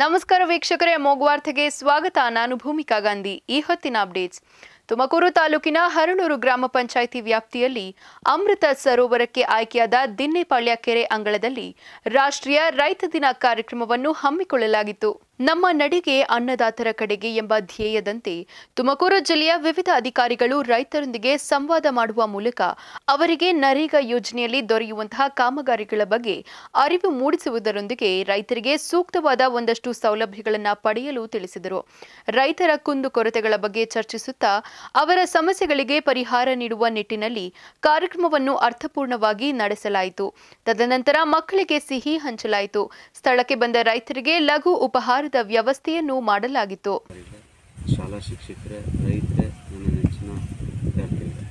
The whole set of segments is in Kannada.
ನಮಸ್ಕಾರ ವೀಕ್ಷಕರೇ ಮೊಗ್ವಾರ್ತೆಗೆ ಸ್ವಾಗತ ನಾನು ಭೂಮಿಕಾ ಗಾಂಧಿ ಈ ಹೊತ್ತಿನ ಅಪ್ಡೇಟ್ಸ್ ತುಮಕೂರು ತಾಲೂಕಿನ ಹರಳೂರು ಗ್ರಾಮ ಪಂಚಾಯಿತಿ ವ್ಯಾಪ್ತಿಯಲ್ಲಿ ಅಮೃತ ಸರೋವರಕ್ಕೆ ಆಯ್ಕೆಯಾದ ದಿನ್ನೆಪಾಳ್ಯ ಕೆರೆ ಅಂಗಳದಲ್ಲಿ ರಾಷ್ಟ್ರೀಯ ರೈತ ದಿನ ಕಾರ್ಯಕ್ರಮವನ್ನು ಹಮ್ಮಿಕೊಳ್ಳಲಾಗಿತ್ತು ನಮ್ಮ ನಡಿಗೆ ಅನ್ನದಾತರ ಕಡೆಗೆ ಎಂಬ ಧ್ಯೇಯದಂತೆ ತುಮಕೂರು ಜಿಲ್ಲೆಯ ವಿವಿಧ ಅಧಿಕಾರಿಗಳು ರೈತರೊಂದಿಗೆ ಸಂವಾದ ಮಾಡುವ ಮೂಲಕ ಅವರಿಗೆ ನರೇಗಾ ಯೋಜನೆಯಲ್ಲಿ ದೊರೆಯುವಂತಹ ಕಾಮಗಾರಿಗಳ ಬಗ್ಗೆ ಅರಿವು ಮೂಡಿಸುವುದರೊಂದಿಗೆ ರೈತರಿಗೆ ಸೂಕ್ತವಾದ ಒಂದಷ್ಟು ಸೌಲಭ್ಯಗಳನ್ನು ಪಡೆಯಲು ತಿಳಿಸಿದರು ರೈತರ ಕುಂದುಕೊರತೆಗಳ ಬಗ್ಗೆ ಚರ್ಚಿಸುತ್ತಾ ಅವರ ಸಮಸ್ಯೆಗಳಿಗೆ ಪರಿಹಾರ ನೀಡುವ ನಿಟ್ಟಿನಲ್ಲಿ ಕಾರ್ಯಕ್ರಮವನ್ನು ಅರ್ಥಪೂರ್ಣವಾಗಿ ನಡೆಸಲಾಯಿತು ತದನಂತರ ಮಕ್ಕಳಿಗೆ ಸಿಹಿ ಹಂಚಲಾಯಿತು ಸ್ಥಳಕ್ಕೆ ಬಂದ ರೈತರಿಗೆ ಲಘು ಉಪಹಾರದ ವ್ಯವಸ್ಥೆಯನ್ನು ಮಾಡಲಾಗಿತ್ತು ಶಾಲಾ ಶಿಕ್ಷಕರೇ ರೈತರೇ ನನ್ನ ನೆಚ್ಚಿನ ವಿದ್ಯಾರ್ಥಿಗಳೇ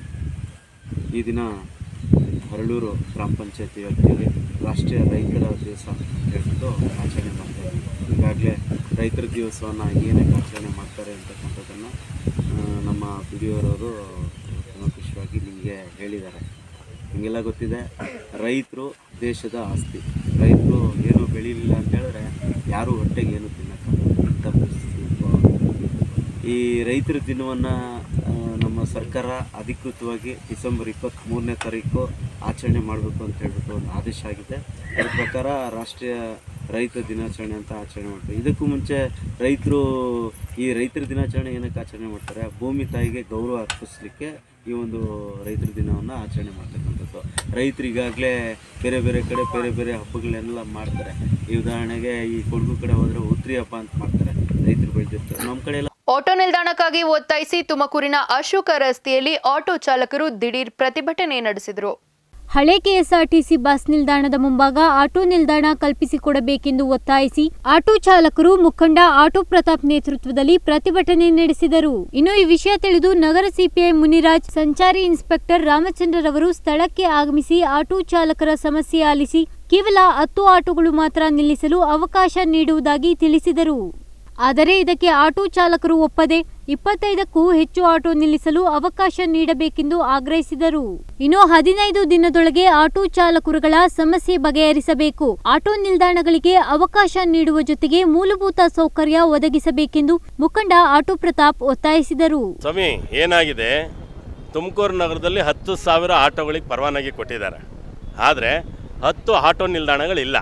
ಈ ದಿನ ಹರಳೂರು ಗ್ರಾಮ ಪಂಚಾಯತಿ ವ್ಯಾಪ್ತಿಯಲ್ಲಿ ರಾಷ್ಟ್ರೀಯ ರೈತರ ದಿವಸ ಹೇಳ್ಬಿಟ್ಟು ಆಚರಣೆ ಮಾಡ್ತಾರೆ ಈಗಾಗಲೇ ರೈತರ ದಿವಸವನ್ನು ಏನಕ್ಕೆ ಆಚರಣೆ ಮಾಡ್ತಾರೆ ಅಂತಕ್ಕಂಥದ್ದನ್ನು ಆ, ನಮ್ಮ ಪಿ ಡಿ ಅವರವರು ತುಂಬ ಖುಷಿಯಾಗಿ ನಿಮಗೆ ಹೇಳಿದ್ದಾರೆ ನಿಮಗೆಲ್ಲ ಗೊತ್ತಿದೆ ರೈತರು ದೇಶದ ಆಸ್ತಿ ರೈತರು ಏನು ಬೆಳೀಲಿಲ್ಲ ಅಂತ ಹೇಳಿದ್ರೆ ಯಾರೂ ಹೊಟ್ಟೆಗೆ ಏನು ತಿನ್ನಕ್ಕಾಗಲ್ಲ ಇಂಥ ಪರಿಸ್ಥಿತಿ ಉದ್ಭವ ಈ ರೈತರ ದಿನವನ್ನು ನಮ್ಮ ಸರ್ಕಾರ ಅಧಿಕೃತವಾಗಿ ಡಿಸೆಂಬರ್ ಇಪ್ಪತ್ತ್ಮೂರನೇ ತಾರೀಕು ಆಚರಣೆ ಮಾಡಬೇಕು ಅಂತ ಹೇಳ್ಬಿಟ್ಟು ಒಂದು ಆದೇಶ ಆಗಿದೆ ಅದ್ರ ಪ್ರಕಾರ ರಾಷ್ಟ್ರೀಯ ರೈತ ದಿನಾಚರಣೆ ಅಂತ ಆಚರಣೆ ಮಾಡ್ತಾರೆ ಇದಕ್ಕೂ ಮುಂಚೆ ರೈತರು ಈ ರೈತರ ದಿನಾಚರಣೆ ಏನಕ್ಕೆ ಆಚರಣೆ ಮಾಡ್ತಾರೆ ಭೂಮಿ ತಾಯಿಗೆ ಗೌರವ ಅರ್ಪಿಸಲಿಕ್ಕೆ ಈ ಒಂದು ರೈತರ ದಿನವನ್ನು ಆಚರಣೆ ಮಾಡ್ತಕ್ಕಂಥದ್ದು ರೈತರು ಈಗಾಗಲೇ ಬೇರೆ ಬೇರೆ ಕಡೆ ಬೇರೆ ಬೇರೆ ಹಬ್ಬಗಳನ್ನೆಲ್ಲ ಮಾಡ್ತಾರೆ ಈ ಉದಾಹರಣೆಗೆ ಈ ಕೊಡಗು ಕಡೆ ಹೋದರೆ ಉತ್ರಿ ಹಬ್ಬ ಅಂತ ಮಾಡ್ತಾರೆ ರೈತರು ಬೆಳೆದಿರ್ತಾರೆ ನಮ್ಮ ಕಡೆ ಎಲ್ಲ ಆಟೋ ನಿಲ್ದಾಣಕ್ಕಾಗಿ ಒತ್ತಾಯಿಸಿ ತುಮಕೂರಿನ ಅಶೋಕ ರಸ್ತೆಯಲ್ಲಿ ಆಟೋ ಚಾಲಕರು ದಿಢೀರ್ ಪ್ರತಿಭಟನೆ ನಡೆಸಿದರು ಹಳೆ ಕೆಎಸ್ಆರ್ಟಿಸಿ ಬಸ್ ನಿಲ್ದಾಣದ ಮುಂಭಾಗ ಆಟೋ ನಿಲ್ದಾಣ ಕಲ್ಪಿಸಿಕೊಡಬೇಕೆಂದು ಒತ್ತಾಯಿಸಿ ಆಟೋ ಚಾಲಕರು ಮುಖಂಡ ಆಟೋ ಪ್ರತಾಪ್ ನೇತೃತ್ವದಲ್ಲಿ ಪ್ರತಿಭಟನೆ ನಡೆಸಿದರು ಇನ್ನು ಈ ವಿಷಯ ತಿಳಿದು ನಗರ ಸಿಪಿಐ ಮುನಿರಾಜ್ ಸಂಚಾರಿ ಇನ್ಸ್ಪೆಕ್ಟರ್ ರಾಮಚಂದ್ರರವರು ಸ್ಥಳಕ್ಕೆ ಆಗಮಿಸಿ ಆಟೋ ಚಾಲಕರ ಸಮಸ್ಯೆ ಆಲಿಸಿ ಕೇವಲ ಹತ್ತು ಆಟೋಗಳು ಮಾತ್ರ ನಿಲ್ಲಿಸಲು ಅವಕಾಶ ನೀಡುವುದಾಗಿ ತಿಳಿಸಿದರು ಆದರೆ ಇದಕ್ಕೆ ಆಟೋ ಚಾಲಕರು ಒಪ್ಪದೆ ಇಪ್ಪತ್ತೈದಕ್ಕೂ ಹೆಚ್ಚು ಆಟೋ ನಿಲ್ಲಿಸಲು ಅವಕಾಶ ನೀಡಬೇಕೆಂದು ಆಗ್ರಹಿಸಿದರು ಇನ್ನು ಹದಿನೈದು ದಿನದೊಳಗೆ ಆಟೋ ಚಾಲಕರುಗಳ ಸಮಸ್ಯೆ ಬಗೆಹರಿಸಬೇಕು ಆಟೋ ನಿಲ್ದಾಣಗಳಿಗೆ ಅವಕಾಶ ನೀಡುವ ಜೊತೆಗೆ ಮೂಲಭೂತ ಸೌಕರ್ಯ ಒದಗಿಸಬೇಕೆಂದು ಮುಖಂಡ ಆಟೋ ಪ್ರತಾಪ್ ಒತ್ತಾಯಿಸಿದರು ಸ್ವಾಮಿ ಏನಾಗಿದೆ ತುಮಕೂರು ನಗರದಲ್ಲಿ ಹತ್ತು ಸಾವಿರ ಆಟೋಗಳಿಗೆ ಪರವಾನಗಿ ಕೊಟ್ಟಿದ್ದಾರೆ ಆದರೆ ಹತ್ತು ಆಟೋ ನಿಲ್ದಾಣಗಳಿಲ್ಲ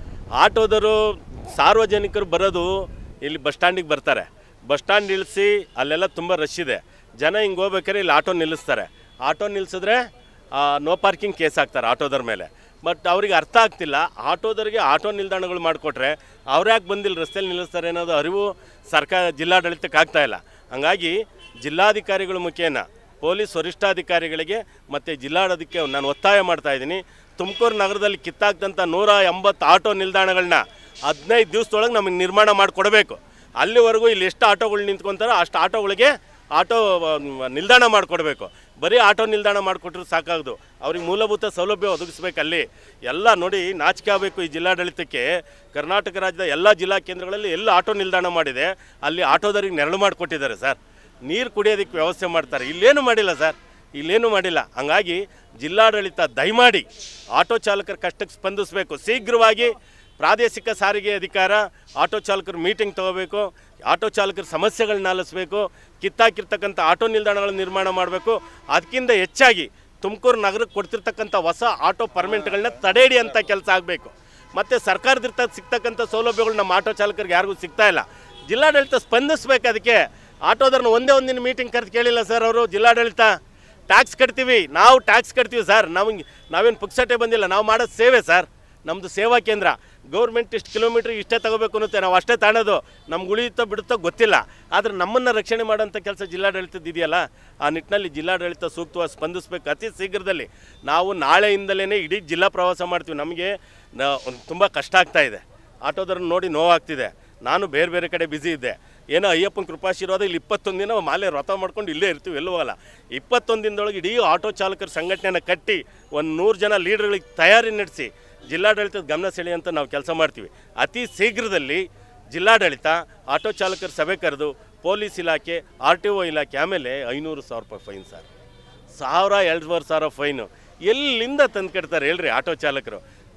ಆಟೋದರು ಸಾರ್ವಜನಿಕರು ಬರೋದು ಇಲ್ಲಿ ಬಸ್ ಸ್ಟ್ಯಾಂಡಿಗೆ ಬರ್ತಾರೆ ಬಸ್ ಸ್ಟ್ಯಾಂಡ್ ನಿಲ್ಲಿಸಿ ಅಲ್ಲೆಲ್ಲ ತುಂಬ ರಶ್ ಇದೆ ಜನ ಹಿಂಗೆ ಹೋಗ್ಬೇಕಾದ್ರೆ ಇಲ್ಲಿ ಆಟೋ ನಿಲ್ಲಿಸ್ತಾರೆ ಆಟೋ ನಿಲ್ಲಿಸಿದ್ರೆ ನೋ ಪಾರ್ಕಿಂಗ್ ಕೇಸ್ ಹಾಕ್ತಾರೆ ಆಟೋದರ ಮೇಲೆ ಬಟ್ ಅವ್ರಿಗೆ ಅರ್ಥ ಆಗ್ತಿಲ್ಲ ಆಟೋದರಿಗೆ ಆಟೋ ನಿಲ್ದಾಣಗಳು ಮಾಡಿಕೊಟ್ರೆ ಅವ್ರು ಯಾಕೆ ಬಂದಿಲ್ಲ ರಸ್ತೆಯಲ್ಲಿ ನಿಲ್ಲಿಸ್ತಾರೆ ಅನ್ನೋದು ಅರಿವು ಸರ್ಕಾರ ಜಿಲ್ಲಾಡಳಿತಕ್ಕೆ ಆಗ್ತಾ ಇಲ್ಲ ಹಂಗಾಗಿ ಜಿಲ್ಲಾಧಿಕಾರಿಗಳ ಮುಖೇನ ಪೊಲೀಸ್ ವರಿಷ್ಠಾಧಿಕಾರಿಗಳಿಗೆ ಮತ್ತು ಜಿಲ್ಲಾಡಳಿತಕ್ಕೆ ನಾನು ಒತ್ತಾಯ ಮಾಡ್ತಾ ಇದ್ದೀನಿ ತುಮಕೂರು ನಗರದಲ್ಲಿ ಕಿತ್ತಾಕ್ದಂಥ ನೂರ ಎಂಬತ್ತು ಆಟೋ ನಿಲ್ದಾಣಗಳನ್ನ ಹದಿನೈದು ದಿವಸದೊಳಗೆ ನಮಗೆ ನಿರ್ಮಾಣ ಮಾಡಿಕೊಡ್ಬೇಕು ಅಲ್ಲಿವರೆಗೂ ಇಲ್ಲಿ ಎಷ್ಟು ಆಟೋಗಳು ನಿಂತ್ಕೊತಾರೋ ಅಷ್ಟು ಆಟೋಗಳಿಗೆ ಆಟೋ ಆ, ನಿಲ್ದಾಣ ಮಾಡಿಕೊಡ್ಬೇಕು ಬರೀ ಆಟೋ ನಿಲ್ದಾಣ ಮಾಡಿಕೊಟ್ರು ಸಾಕಾಗದು ಅವ್ರಿಗೆ ಮೂಲಭೂತ ಸೌಲಭ್ಯ ಒದಗಿಸ್ಬೇಕು ಅಲ್ಲಿ ಎಲ್ಲ ನೋಡಿ ನಾಚಿಕೆ ಆಗಬೇಕು ಈ ಜಿಲ್ಲಾಡಳಿತಕ್ಕೆ ಕರ್ನಾಟಕ ರಾಜ್ಯದ ಎಲ್ಲ ಜಿಲ್ಲಾ ಕೇಂದ್ರಗಳಲ್ಲಿ ಎಲ್ಲ ಆಟೋ ನಿಲ್ದಾಣ ಮಾಡಿದೆ ಅಲ್ಲಿ ಆಟೋದರಿಗೆ ನೆರಳು ಮಾಡಿಕೊಟ್ಟಿದ್ದಾರೆ ಸರ್ ನೀರು ಕುಡಿಯೋದಕ್ಕೆ ವ್ಯವಸ್ಥೆ ಮಾಡ್ತಾರೆ ಇಲ್ಲೇನು ಮಾಡಿಲ್ಲ ಸರ್ ಇಲ್ಲೇನು ಮಾಡಿಲ್ಲ ಹಂಗಾಗಿ ಜಿಲ್ಲಾಡಳಿತ ದಯಮಾಡಿ ಆಟೋ ಚಾಲಕರ ಕಷ್ಟಕ್ಕೆ ಸ್ಪಂದಿಸಬೇಕು ಶೀಘ್ರವಾಗಿ ಪ್ರಾದೇಶಿಕ ಸಾರಿಗೆ ಅಧಿಕಾರ ಆಟೋ ಚಾಲಕರು ಮೀಟಿಂಗ್ ತಗೋಬೇಕು ಆಟೋ ಚಾಲಕರ ಸಮಸ್ಯೆಗಳನ್ನ ಆಲಿಸ್ಬೇಕು ಕಿತ್ತಾಕಿರ್ತಕ್ಕಂಥ ಆಟೋ ನಿಲ್ದಾಣಗಳ ನಿರ್ಮಾಣ ಮಾಡಬೇಕು ಅದಕ್ಕಿಂತ ಹೆಚ್ಚಾಗಿ ತುಮಕೂರು ನಗರಕ್ಕೆ ಕೊಡ್ತಿರ್ತಕ್ಕಂಥ ಹೊಸ ಆಟೋ ಪರ್ಮಿಟ್ಗಳನ್ನ ತಡೆಹಿಡಿ ಅಂತ ಕೆಲಸ ಆಗಬೇಕು ಮತ್ತು ಸರ್ಕಾರದಿಂದ ಸಿಗ್ತಕ್ಕಂಥ ಸೌಲಭ್ಯಗಳು ನಮ್ಮ ಆಟೋ ಚಾಲಕರಿಗೆ ಯಾರಿಗೂ ಸಿಗ್ತಾ ಇಲ್ಲ ಜಿಲ್ಲಾಡಳಿತ ಸ್ಪಂದಿಸ್ಬೇಕು ಅದಕ್ಕೆ ಆಟೋದವ್ರನ್ನ ಒಂದೇ ಒಂದಿನ ಮೀಟಿಂಗ್ ಕರೆದು ಕೇಳಿಲ್ಲ ಸರ್ ಅವರು ಜಿಲ್ಲಾಡಳಿತ ಟ್ಯಾಕ್ಸ್ ಕಟ್ತೀವಿ ನಾವು ಟ್ಯಾಕ್ಸ್ ಕಟ್ತೀವಿ ಸರ್ ನಮಗೆ ನಾವೇನು ಪುಕ್ಸಟ್ಟೆ ಬಂದಿಲ್ಲ ನಾವು ಮಾಡೋದು ಸೇವೆ ಸರ್ ನಮ್ಮದು ಸೇವಾ ಕೇಂದ್ರ ಗೌರ್ಮೆಂಟ್ ಇಷ್ಟು ಕಿಲೋಮೀಟ್ರ್ ಇಷ್ಟೇ ತಗೋಬೇಕು ಅನ್ನುತ್ತೆ ನಾವು ಅಷ್ಟೇ ತಾಣೋದು ನಮ್ಗೆ ಉಳಿಯುತ್ತೋ ಬಿಡುತ್ತೋ ಗೊತ್ತಿಲ್ಲ ಆದರೆ ನಮ್ಮನ್ನು ರಕ್ಷಣೆ ಮಾಡೋಂಥ ಕೆಲಸ ಜಿಲ್ಲಾಡಳಿತದ ಇದೆಯಲ್ಲ ಆ ನಿಟ್ಟಿನಲ್ಲಿ ಜಿಲ್ಲಾಡಳಿತ ಸೂಕ್ತವಾಗಿ ಸ್ಪಂದಿಸಬೇಕು ಅತಿ ಶೀಘ್ರದಲ್ಲಿ ನಾವು ನಾಳೆಯಿಂದಲೇ ಇಡೀ ಜಿಲ್ಲಾ ಪ್ರವಾಸ ಮಾಡ್ತೀವಿ ನಮಗೆ ತುಂಬ ಕಷ್ಟ ಆಗ್ತಾ ಇದೆ ಆಟೋದವ್ರನ್ನ ನೋಡಿ ನೋವಾಗ್ತಿದೆ ನಾನು ಬೇರೆ ಬೇರೆ ಕಡೆ ಬ್ಯುಸಿ ಇದ್ದೆ ಏನೋ ಅಯ್ಯಪ್ಪನ ಕೃಪಾಶೀರ್ವಾದ ಇಲ್ಲಿ ಇಪ್ಪತ್ತೊಂದು ದಿನ ಮಾಲೆ ವ್ರತ ಮಾಡ್ಕೊಂಡು ಇಲ್ಲೇ ಇರ್ತೀವಿ ಎಲ್ಲೂ ಹೋಗಲ್ಲ ಇಪ್ಪತ್ತೊಂದು ದಿನದೊಳಗೆ ಇಡೀ ಆಟೋ ಚಾಲಕರ ಸಂಘಟನೆನ ಕಟ್ಟಿ ಒಂದು ನೂರು ಜನ ಲೀಡರ್ಗಳಿಗೆ ತಯಾರಿ ನಡೆಸಿ ಜಿಲ್ಲಾಡಳಿತದ ಗಮನ ಸೆಳೆಯುವಂತ ನಾವು ಕೆಲಸ ಮಾಡ್ತೀವಿ ಅತಿ ಶೀಘ್ರದಲ್ಲಿ ಜಿಲ್ಲಾಡಳಿತ ಆಟೋ ಚಾಲಕರ ಸಭೆ ಕರೆದು ಪೊಲೀಸ್ ಇಲಾಖೆ ಆರ್ ಟಿ ಒ ಇಲಾಖೆ ಆಮೇಲೆ ಐನೂರು ಸಾವಿರ ರೂಪಾಯಿ ಫೈನ್ ಸರ್ ಸಾವಿರ ಎರಡುವರೆ ಸಾವಿರ ಫೈನು ಎಲ್ಲಿಂದ ತಂದು ಕಟ್ತಾರೆ ಹೇಳ್ರಿ ಆಟೋ ಚಾಲಕರು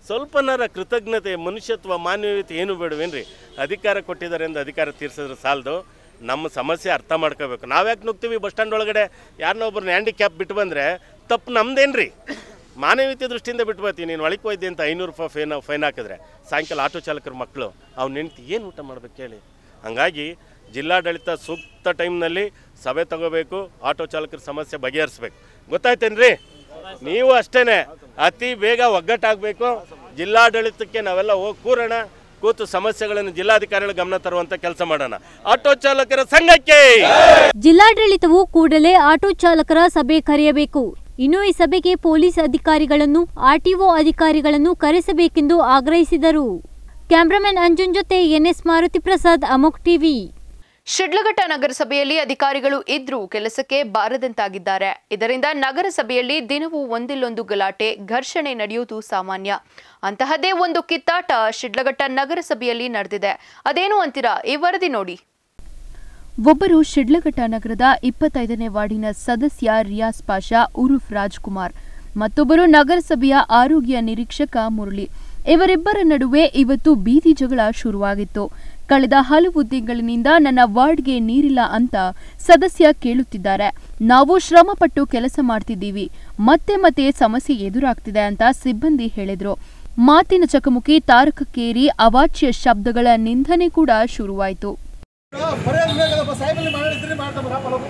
ಸ್ವಲ್ಪನಾರ ಕೃತಜ್ಞತೆ ಮನುಷ್ಯತ್ವ ಮಾನವೀಯತೆ ಏನು ಬೇಡವೇನ್ರಿ ಅಧಿಕಾರ ಕೊಟ್ಟಿದ್ದಾರೆ ಎಂದು ಅಧಿಕಾರ ತೀರ್ಸಿದ್ರೆ ಸಾಲದು ನಮ್ಮ ಸಮಸ್ಯೆ ಅರ್ಥ ಮಾಡ್ಕೋಬೇಕು ನಾವ್ಯಾಕೆ ನುಗ್ತೀವಿ ಬಸ್ ಸ್ಟ್ಯಾಂಡ್ ಒಳಗಡೆ ಯಾರನ್ನೋ ಒಬ್ಬರನ್ನ ಹ್ಯಾಂಡಿಕ್ಯಾಪ್ ಬಿಟ್ಟು ಬಂದರೆ ತಪ್ಪು ನಮ್ದೇನ್ರಿ ಮಾನವೀಯತೆ ದೃಷ್ಟಿಯಿಂದ ಬಿಟ್ಟು ಬರ್ತೀನಿ ನೀನು ಒಳಗೆ ಹೋಯ್ದೆ ಅಂತ ಐನೂರು ರೂಪಾಯಿ ಫೈನ್ ಫೈನ್ ಹಾಕಿದ್ರೆ ಸಾಯಂಕಾಲ ಆಟೋ ಚಾಲಕರ ಮಕ್ಕಳು ಅವ್ನು ನಿಂತು ಏನು ಊಟ ಮಾಡ್ಬೇಕು ಹೇಳಿ ಹಂಗಾಗಿ ಜಿಲ್ಲಾಡಳಿತ ಸೂಕ್ತ ಟೈಮ್ನಲ್ಲಿ ಸಭೆ ತಗೋಬೇಕು ಆಟೋ ಚಾಲಕರ ಸಮಸ್ಯೆ ಬಗೆಹರಿಸ್ಬೇಕು ಗೊತ್ತಾಯ್ತೇನ್ರಿ ನೀವು ಅಷ್ಟೇ ಅತಿ ಬೇಗ ಒಗ್ಗಟ್ಟಾಗಬೇಕು ಜಿಲ್ಲಾಡಳಿತಕ್ಕೆ ನಾವೆಲ್ಲ ಹೋಗಿ ಕೂರೋಣ ಕೂತು ಸಮಸ್ಯೆಗಳನ್ನು ಜಿಲ್ಲಾಧಿಕಾರಿಗಳ ಗಮನ ತರುವಂಥ ಕೆಲಸ ಮಾಡೋಣ ಆಟೋ ಚಾಲಕರ ಸಂಘಕ್ಕೆ ಜಿಲ್ಲಾಡಳಿತವು ಕೂಡಲೇ ಆಟೋ ಚಾಲಕರ ಸಭೆ ಕರೆಯಬೇಕು ಇನ್ನು ಈ ಸಭೆಗೆ ಪೊಲೀಸ್ ಅಧಿಕಾರಿಗಳನ್ನು ಆರ್ಟಿಒ ಅಧಿಕಾರಿಗಳನ್ನು ಕರೆಸಬೇಕೆಂದು ಆಗ್ರಹಿಸಿದರು ಕ್ಯಾಮ್ರಾಮನ್ ಅಂಜುನ್ ಜೊತೆ ಎನ್ಎಸ್ ಮಾರುತಿ ಪ್ರಸಾದ್ ಅಮೋಕ್ ಟಿವಿ ಶಿಡ್ಲಘಟ್ಟ ನಗರಸಭೆಯಲ್ಲಿ ಅಧಿಕಾರಿಗಳು ಇದ್ರೂ ಕೆಲಸಕ್ಕೆ ಬಾರದಂತಾಗಿದ್ದಾರೆ ಇದರಿಂದ ನಗರಸಭೆಯಲ್ಲಿ ದಿನವೂ ಒಂದಿಲ್ಲೊಂದು ಗಲಾಟೆ ಘರ್ಷಣೆ ನಡೆಯುವುದು ಸಾಮಾನ್ಯ ಅಂತಹದ್ದೇ ಒಂದು ಕಿತ್ತಾಟ ಶಿಡ್ಲಘಟ್ಟ ನಗರಸಭೆಯಲ್ಲಿ ನಡೆದಿದೆ ಅದೇನು ಅಂತೀರಾ ಈ ವರದಿ ನೋಡಿ ಒಬ್ಬರು ಶಿಡ್ಲಘಟ್ಟ ನಗರದ ಇಪ್ಪತ್ತೈದನೇ ವಾರ್ಡಿನ ಸದಸ್ಯ ರಿಯಾಸ್ ಪಾಷಾ ಉರುಫ್ ರಾಜ್ಕುಮಾರ್ ಮತ್ತೊಬ್ಬರು ನಗರಸಭೆಯ ಆರೋಗ್ಯ ನಿರೀಕ್ಷಕ ಮುರಳಿ ಇವರಿಬ್ಬರ ನಡುವೆ ಇವತ್ತು ಬೀದಿ ಜಗಳ ಶುರುವಾಗಿತ್ತು ಕಳೆದ ಹಲವು ತಿಂಗಳಿನಿಂದ ನನ್ನ ವಾರ್ಡ್ಗೆ ನೀರಿಲ್ಲ ಅಂತ ಸದಸ್ಯ ಕೇಳುತ್ತಿದ್ದಾರೆ ನಾವು ಶ್ರಮಪಟ್ಟು ಕೆಲಸ ಮಾಡ್ತಿದ್ದೀವಿ ಮತ್ತೆ ಮತ್ತೆ ಸಮಸ್ಯೆ ಎದುರಾಗ್ತಿದೆ ಅಂತ ಸಿಬ್ಬಂದಿ ಹೇಳಿದ್ರು ಮಾತಿನ ಚಕಮುಕಿ ತಾರಕಕ್ಕೇರಿ ಅವಾಚ್ಯ ಶಬ್ದಗಳ ನಿಂದನೆ ಕೂಡ ಶುರುವಾಯಿತು ಬರೆಯೋದು ಬೇಕಲ್ಲಪ್ಪ ಸಾಹೇಬಲ್ಲಿ ಮಾಡಿದ್ರೆ ಮಾಡ್ತಾ ಬರ ಫಲ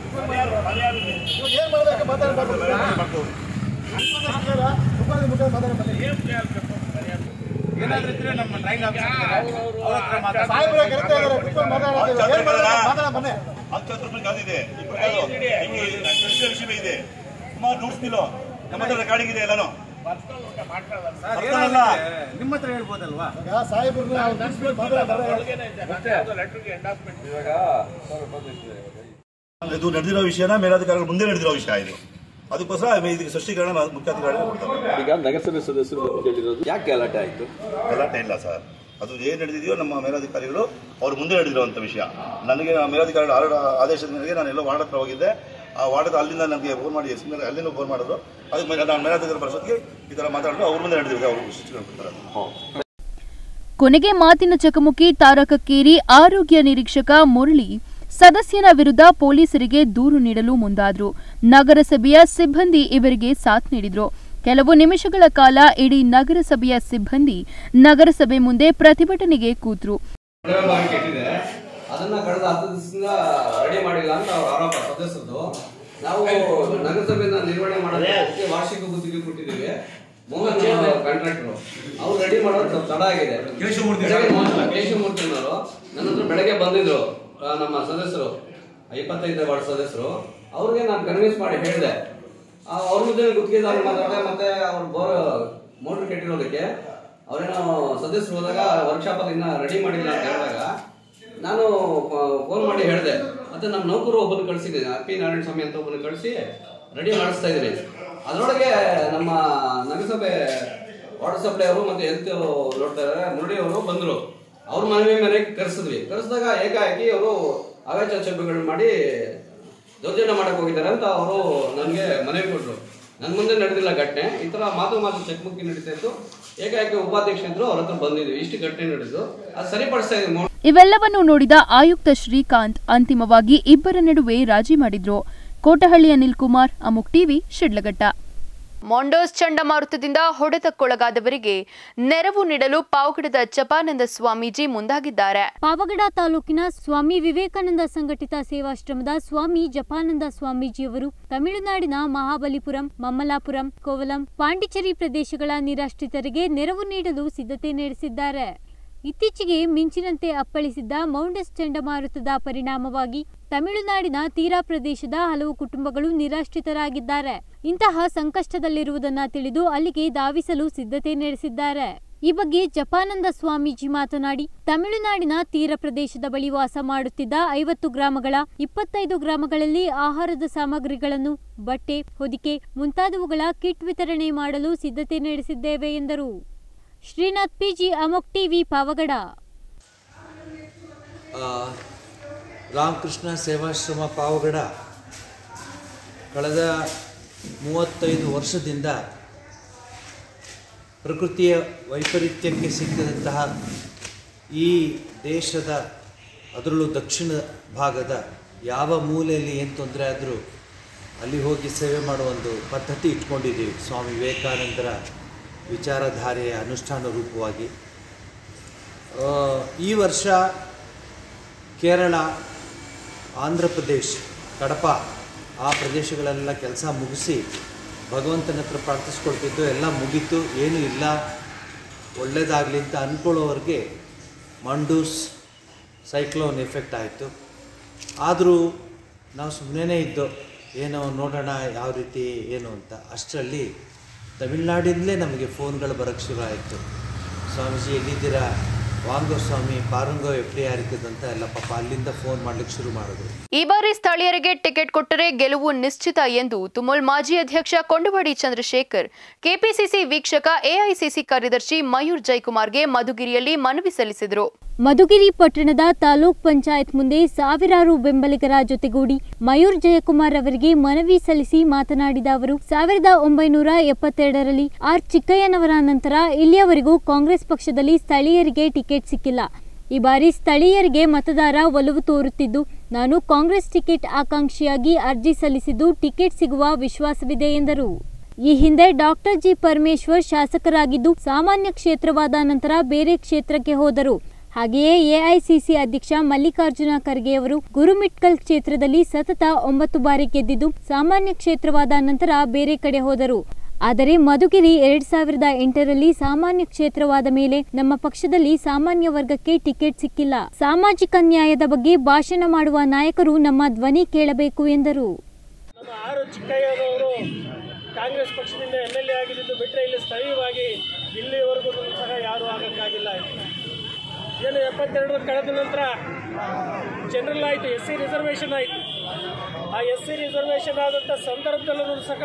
ಏನು ಮಾಡಬೇಕು ಮಾತಾಡಬೇಕು ಸಾಹೇಬ್ರೆ ಕರಿತಾ ಇದ್ದಾರೆ ಕುತ್ಕೊಂಡು ಮಾತಾಡ್ತಾರೆ ಏನು ಮಾಡಬೇಕು ಮಾತಾಡ ಬನ್ನಿ ಹತ್ತು ಹತ್ತು ರೂಪಾಯಿ ಕಾದಿದೆ ಕೃಷಿ ವಿಷಯ ಇದೆ ಸುಮಾರು ನೋಡ್ತಿಲ್ಲೋ ನಮ್ಮ ಹತ್ರ ರೆಕಾರ್ಡಿಂಗ್ ಇದೆ ಎಲ್ಲಾನು ಅರ್ಥನಲ್ಲ. ನಿಮ್ಮ ಹತ್ರ ಹೇಳ್ಬೋದಲ್ವಾ ಈಗ ಸಾಹೇಬ್ರನ್ನ ಅವ್ರು ನಿಲ್ಸ್ಬಿಟ್ಟು ಮಾತಾಡ್ತಾರೆ ಇದು ನಡೆದಿರೋ ವಿಷಯನ ಮೇಲಾಧಿಕಾರಿಗಳು ಮುಂದೆ ನಡೆದಿರೋ ವಿಷಯ ಇದು ಅದಕ್ಕೋಸ್ಕರ ಇದಕ್ಕೆ ಸ್ಪಷ್ಟೀಕರಣ ನಾನು ಮುಖ್ಯಾಧಿಕಾರಿಗಳು ಕೊಡ್ತಾರೆ ಈಗ ನಗರಸಭೆ ಸದಸ್ಯರು ಬಂದು ಕೇಳಿರೋದು ಯಾಕೆ ಗಲಾಟೆ ಆಯಿತು ಗಲಾಟೆ ಇಲ್ಲ ಸರ್ ಅದು ಏನು ನಡೆದಿದೆಯೋ ನಮ್ಮ ಮೇಲಾಧಿಕಾರಿಗಳು ಅವ್ರು ಮುಂದೆ ನಡೆದಿರುವಂಥ ವಿಷಯ ನನಗೆ ನಮ್ಮ ಮೇಲಾಧಿಕಾರಿಗಳ ಆರ್ಡರ್ ಆದೇಶದ ಮೇರೆಗೆ ನಾನು ಎಲ್ಲೋ ವಾರ್ಡ್ ಹತ್ರ ಹೋಗಿದ್ದೆ ಆ ವಾರ್ಡ್ ಅಲ್ಲಿಂದ ನನಗೆ ಫೋನ್ ಮಾಡಿ ಎಸ್ ಮೇಲೆ ಅಲ್ಲಿಂದ ಫೋನ್ ಮಾಡಿದ್ರು ಅದಕ್ಕೆ ಮೇಲೆ ನಾನು ಮೇಲಾಧಿಕಾರಿ ಬರೋದಕ್ಕೆ ಈ ಥರ ಮಾತಾಡಿದ್ರು ಅವ್ರ ಮುಂದೆ ನಡೆದಿದೆ ಅವರು ಸೂಚನೆ ಕೊಡ್ತಾರೆ ಕೊನೆಗೆ ಮಾತಿನ ಚಕಮುಕಿ ತಾರಕಕ್ಕೇರಿ ಆರೋಗ್ಯ ನಿರೀಕ್ಷಕ ಮುರಳಿ ಸದಸ್ಯನ ವಿರುದ್ಧ ಪೊಲೀಸರಿಗೆ ದೂರು ನೀಡಲು ಮುಂದಾದ್ರು ನಗರಸಭೆಯ ಸಿಬ್ಬಂದಿ ಇವರಿಗೆ ಸಾಥ್ ನೀಡಿದ್ರು ಕೆಲವು ನಿಮಿಷಗಳ ಕಾಲ ಇಡೀ ನಗರಸಭೆಯ ಸಿಬ್ಬಂದಿ ನಗರಸಭೆ ಮುಂದೆ ಪ್ರತಿಭಟನೆಗೆ ಕೂತ್ರು ಕಡಿಮೆ ಮಾಡಿ ಕೆಟ್ಟಿದೆ ಅದನ್ನ ಕಳೆದ ಹತ್ತು ದಿವಸದಿಂದ ರೆಡಿ ಮಾಡಿಲ್ಲ ಅಂತ ಅವ್ರ ಆರೋಪ ಸದಸ್ಯರದು ನಾವು ನಗರಸಭೆಯಿಂದ ನಿರ್ವಹಣೆ ಮಾಡೋದಕ್ಕೆ ವಾರ್ಷಿಕ ಗುತ್ತಿಗೆ ಕೊಟ್ಟಿದ್ದೀವಿ ಮೋಹನ್ ಕಾಂಟ್ರಾಕ್ಟರ್ ಅವ್ರು ರೆಡಿ ಮಾಡೋದು ಸ್ವಲ್ಪ ತಡ ಆಗಿದೆ ಬೆಳಗ್ಗೆ ಮೋಹನ್- ಕೇಶವಮೂರ್ತಿ ಅನ್ನೋರು ನನ್ನ ಹತ್ರ ಬೆಳಗ್ಗೆ ಬಂದಿದ್ರು ಆ, ನಮ್ಮ ಸದಸ್ಯರು ಇಪ್ಪತ್ತೈದು ವಾರ್ಡ್ ಸದಸ್ಯರು ಅವ್ರಿಗೆ ನಾನು ಕನ್ವಿನ್ಸ್ ಮಾಡಿ ಹೇಳಿದೆ ಅವ್ರ ಮುಂದೆ ಗುತ್ತಿಗೆದಾರ ಮಾತಾಡಿದೆ ಮತ್ತೆ ಅವ್ರ ಬೋರ್ ಮೋಟರ್ ಕೆಟ್ಟಿರೋದಕ್ಕೆ ಅವ್ರೇನೋ ಸದಸ್ಯರು ಹೋದಾಗ ವರ್ಕ್ಶಾಪ್ ಅಲ್ಲಿ ಇನ್ನ ರೆಡಿ ಮಾಡಿಲ್ಲ ಅಂತ ಹೇಳಿದಾಗ ನಾನು ಫೋನ್ ಮಾಡಿ ಹೇಳಿದೆ ಮತ್ತೆ ನಮ್ಮ ನೌಕರು ಒಬ್ಬನ ಕಳಿಸಿದ್ದೀನಿ ಪಿ ನಾರಾಯಣ ಸ್ವಾಮಿ ಅಂತ ಒಬ್ಬನ ಕಳಿಸಿ ರೆಡಿ ಮಾಡಿಸ್ತಾ ಇದ್ದೀನಿ ಅದರೊಳಗೆ ನಮ್ಮ ನಗರಸಭೆ ವಾಟರ್ ಸಪ್ಲೈ ಅವರು ಮತ್ತೆ ಹೆಲ್ತ್ ನೋಡ್ತಾ ಇದ್ದಾರೆ ಮುರಳಿ ಅವರು ಬಂದರು ಅವ್ರ ಮನವಿ ಮೇರೆಗೆ ಕರೆಸಿದ್ವಿ ಕರೆಸಿದಾಗ ಏಕಾಏಕಿ ಅವರು ಅವಾಚ್ಯ ಶಬ್ದಗಳು ಮಾಡಿ ದೌರ್ಜನ್ಯ ಮಾಡಕ್ ಹೋಗಿದ್ದಾರೆ ಅಂತ ಅವರು ನನಗೆ ಮನವಿ ಕೊಟ್ಟರು ನನ್ನ ಮುಂದೆ ನಡೆದಿಲ್ಲ ಘಟನೆ ಈ ತರ ಮಾತು ಮಾತು ಚಕಮಕಿ ನಡೀತಾ ಇತ್ತು ಏಕಾಏಕಿ ಉಪಾಧ್ಯಕ್ಷ ಇದ್ರು ಅವ್ರ ಹತ್ರ ಬಂದಿದ್ವಿ ಇಷ್ಟು ಘಟನೆ ನಡೆದು ಅದು ಸರಿಪಡಿಸ್ತಾ ಇದ್ವಿ ಇವೆಲ್ಲವನ್ನು ನೋಡಿದ ಆಯುಕ್ತ ಶ್ರೀಕಾಂತ್ ಅಂತಿಮವಾಗಿ ಇಬ್ಬರ ನಡುವೆ ರಾಜಿ ಮಾಡಿದ್ರು ಕೋಟಹಳ್ಳಿ ಅನಿಲ್ ಕುಮಾರ್ ಅಮುಕ್ ಟಿವಿ ಶಿಡ್ಲಘಟ್ಟ ಮೊಂಡೋಸ್ ಚಂಡಮಾರುತದಿಂದ ಹೊಡೆತಕ್ಕೊಳಗಾದವರಿಗೆ ನೆರವು ನೀಡಲು ಪಾವಗಡದ ಜಪಾನಂದ ಸ್ವಾಮೀಜಿ ಮುಂದಾಗಿದ್ದಾರೆ ಪಾವಗಡ ತಾಲೂಕಿನ ಸ್ವಾಮಿ ವಿವೇಕಾನಂದ ಸಂಘಟಿತ ಸೇವಾಶ್ರಮದ ಸ್ವಾಮಿ ಜಪಾನಂದ ಸ್ವಾಮೀಜಿಯವರು ತಮಿಳುನಾಡಿನ ಮಹಾಬಲಿಪುರಂ ಮಮ್ಮಲಾಪುರಂ ಕೋವಲಂ ಪಾಂಡಿಚೇರಿ ಪ್ರದೇಶಗಳ ನಿರಾಶ್ರಿತರಿಗೆ ನೆರವು ನೀಡಲು ಸಿದ್ಧತೆ ನಡೆಸಿದ್ದಾರೆ ಇತ್ತೀಚೆಗೆ ಮಿಂಚಿನಂತೆ ಅಪ್ಪಳಿಸಿದ್ದ ಮೌಂಡಸ್ ಚಂಡಮಾರುತದ ಪರಿಣಾಮವಾಗಿ ತಮಿಳುನಾಡಿನ ತೀರಾ ಪ್ರದೇಶದ ಹಲವು ಕುಟುಂಬಗಳು ನಿರಾಶ್ರಿತರಾಗಿದ್ದಾರೆ ಇಂತಹ ಸಂಕಷ್ಟದಲ್ಲಿರುವುದನ್ನ ತಿಳಿದು ಅಲ್ಲಿಗೆ ಧಾವಿಸಲು ಸಿದ್ಧತೆ ನಡೆಸಿದ್ದಾರೆ ಈ ಬಗ್ಗೆ ಜಪಾನಂದ ಸ್ವಾಮೀಜಿ ಮಾತನಾಡಿ ತಮಿಳುನಾಡಿನ ತೀರ ಪ್ರದೇಶದ ಬಳಿ ವಾಸ ಮಾಡುತ್ತಿದ್ದ ಐವತ್ತು ಗ್ರಾಮಗಳ ಇಪ್ಪತ್ತೈದು ಗ್ರಾಮಗಳಲ್ಲಿ ಆಹಾರದ ಸಾಮಗ್ರಿಗಳನ್ನು ಬಟ್ಟೆ ಹೊದಿಕೆ ಮುಂತಾದವುಗಳ ಕಿಟ್ ವಿತರಣೆ ಮಾಡಲು ಸಿದ್ಧತೆ ನಡೆಸಿದ್ದೇವೆ ಎಂದರು ಶ್ರೀನಾಥ್ ಪಿಜಿ ಅಮೋಕ್ ಟಿವಿ ಪಾವಗಡ ಆ, ರಾಮಕೃಷ್ಣ ಸೇವಾಶ್ರಮ ಪಾವಗಡ ಕಳೆದ ಮೂವತ್ತೈದು ವರ್ಷದಿಂದ ಪ್ರಕೃತಿಯ ವೈಪರೀತ್ಯಕ್ಕೆ ಸಿಕ್ಕಿದಂತಹ ಈ ದೇಶದ ಅದರಲ್ಲೂ ದಕ್ಷಿಣ ಭಾಗದ ಯಾವ ಮೂಲೆಯಲ್ಲಿ ಏನು ತೊಂದರೆ ಆದರೂ ಅಲ್ಲಿ ಹೋಗಿ ಸೇವೆ ಮಾಡುವ ಒಂದು ಪದ್ಧತಿ ಇಟ್ಕೊಂಡಿದ್ದೀವಿ ಸ್ವಾಮಿ ವಿವೇಕಾನಂದರ ವಿಚಾರಧಾರೆಯ ಅನುಷ್ಠಾನ ರೂಪವಾಗಿ ಆ, ಈ ವರ್ಷ ಕೇರಳ ಆಂಧ್ರ ಪ್ರದೇಶ್ ಕಡಪ ಆ ಪ್ರದೇಶಗಳೆಲ್ಲ ಕೆಲಸ ಮುಗಿಸಿ ಭಗವಂತನ ಹತ್ರ ಪ್ರಾರ್ಥಿಸ್ಕೊಳ್ತಿದ್ದು ಎಲ್ಲ ಮುಗೀತು ಏನೂ ಇಲ್ಲ ಒಳ್ಳೇದಾಗಲಿ ಅಂತ ಅಂದ್ಕೊಳ್ಳೋವ್ರಿಗೆ ಮಂಡೂಸ್ ಸೈಕ್ಲೋನ್ ಎಫೆಕ್ಟ್ ಆಯಿತು ಆದರೂ ನಾವು ಸುಮ್ಮನೆ ಇದ್ದು ಏನೋ ನೋಡೋಣ ಯಾವ ರೀತಿ ಏನು ಅಂತ ಅಷ್ಟರಲ್ಲಿ ತಮಿಳ್ನಾಡಿಂದಲೇ ನಮಗೆ ಫೋನ್ಗಳು ಬರೋಕ್ಕೆ ಶುರು ಆಯಿತು ಸ್ವಾಮೀಜಿ ಎಲ್ಲಿದ್ದೀರಾ ವಾಂಗೋ ಸ್ವಾಮಿ ಪಾರಂಗೋ ಎಫ್ ಡಿ ಆರ್ ಅಂತ ಎಲ್ಲ ಪಾಪ ಅಲ್ಲಿಂದ ಫೋನ್ ಮಾಡ್ಲಿಕ್ಕೆ ಶುರು ಮಾಡಿದ್ರು ಈ ಬಾರಿ ಸ್ಥಳೀಯರಿಗೆ ಟಿಕೆಟ್ ಕೊಟ್ಟರೆ ಗೆಲುವು ನಿಶ್ಚಿತ ಎಂದು ತುಮುಲ್ ಮಾಜಿ ಅಧ್ಯಕ್ಷ ಕೊಂಡವಾಡಿ ಚಂದ್ರಶೇಖರ್ ಕೆಪಿಸಿಸಿ ವೀಕ್ಷಕ ಎಐಸಿಸಿ ಕಾರ್ಯದರ್ಶಿ ಮಯೂರ್ ಜೈಕುಮಾರ್ಗೆ ಮಧುಗಿರಿಯಲ್ಲಿ ಮನವಿ ಸಲ್ಲಿಸಿದರು ಮಧುಗಿರಿ ಪಟ್ಟಣದ ತಾಲೂಕ್ ಪಂಚಾಯತ್ ಮುಂದೆ ಸಾವಿರಾರು ಬೆಂಬಲಿಗರ ಜೊತೆಗೂಡಿ ಮಯೂರ್ ಜಯಕುಮಾರ್ ಅವರಿಗೆ ಮನವಿ ಸಲ್ಲಿಸಿ ಮಾತನಾಡಿದ ಅವರು ಸಾವಿರದ ಒಂಬೈನೂರ ಎಪ್ಪತ್ತೆರಡರಲ್ಲಿ ಆರ್ ಚಿಕ್ಕಯ್ಯನವರ ನಂತರ ಇಲ್ಲಿಯವರೆಗೂ ಕಾಂಗ್ರೆಸ್ ಪಕ್ಷದಲ್ಲಿ ಸ್ಥಳೀಯರಿಗೆ ಟಿಕೆಟ್ ಸಿಕ್ಕಿಲ್ಲ ಈ ಬಾರಿ ಸ್ಥಳೀಯರಿಗೆ ಮತದಾರ ಒಲವು ತೋರುತ್ತಿದ್ದು ನಾನು ಕಾಂಗ್ರೆಸ್ ಟಿಕೆಟ್ ಆಕಾಂಕ್ಷಿಯಾಗಿ ಅರ್ಜಿ ಸಲ್ಲಿಸಿದ್ದು ಟಿಕೆಟ್ ಸಿಗುವ ವಿಶ್ವಾಸವಿದೆ ಎಂದರು ಈ ಹಿಂದೆ ಡಾಕ್ಟರ್ ಜಿ ಪರಮೇಶ್ವರ್ ಶಾಸಕರಾಗಿದ್ದು ಸಾಮಾನ್ಯ ಕ್ಷೇತ್ರವಾದ ನಂತರ ಬೇರೆ ಕ್ಷೇತ್ರಕ್ಕೆ ಹೋದರು ಹಾಗೆಯೇ ಎಐಸಿಸಿ ಅಧ್ಯಕ್ಷ ಮಲ್ಲಿಕಾರ್ಜುನ ಖರ್ಗೆಯವರು ಗುರುಮಿಟ್ಕಲ್ ಕ್ಷೇತ್ರದಲ್ಲಿ ಸತತ ಒಂಬತ್ತು ಬಾರಿ ಗೆದ್ದಿದ್ದು ಸಾಮಾನ್ಯ ಕ್ಷೇತ್ರವಾದ ನಂತರ ಬೇರೆ ಕಡೆ ಹೋದರು ಆದರೆ ಮಧುಗಿರಿ ಎರಡ್ ಸಾವಿರದ ಎಂಟರಲ್ಲಿ ಸಾಮಾನ್ಯ ಕ್ಷೇತ್ರವಾದ ಮೇಲೆ ನಮ್ಮ ಪಕ್ಷದಲ್ಲಿ ಸಾಮಾನ್ಯ ವರ್ಗಕ್ಕೆ ಟಿಕೆಟ್ ಸಿಕ್ಕಿಲ್ಲ ಸಾಮಾಜಿಕ ನ್ಯಾಯದ ಬಗ್ಗೆ ಭಾಷಣ ಮಾಡುವ ನಾಯಕರು ನಮ್ಮ ಧ್ವನಿ ಕೇಳಬೇಕು ಎಂದರು ನಮ್ಮ ಆರು ಚಿಕ್ಕಯ್ಯನವರು ಕಾಂಗ್ರೆಸ್ ಪಕ್ಷದಿಂದ ಎಮ್ ಎಲ್ ಎ ಆಗಿದ್ದು ಬಿಟ್ಟರೆ ಇಲ್ಲಿ ಸ್ಥಳೀಯವಾಗಿ ಇಲ್ಲಿವರೆಗೂ ಸಹ ಯಾರೂ ಆಗಕ್ಕಾಗಿಲ್ಲ ಏನು ಎಪ್ಪತ್ತೆರಡರ ಕಳೆದ ನಂತರ ಜನರಲ್ ಆಯಿತು ಎಸ್ ಸಿ ರಿಸರ್ವೇಷನ್ ಆಯಿತು ಆ ಎಸ್ ಸಿ ರಿಸರ್ವೇಷನ್ ಆದಂಥ ಸಂದರ್ಭದಲ್ಲೂ ಸಹ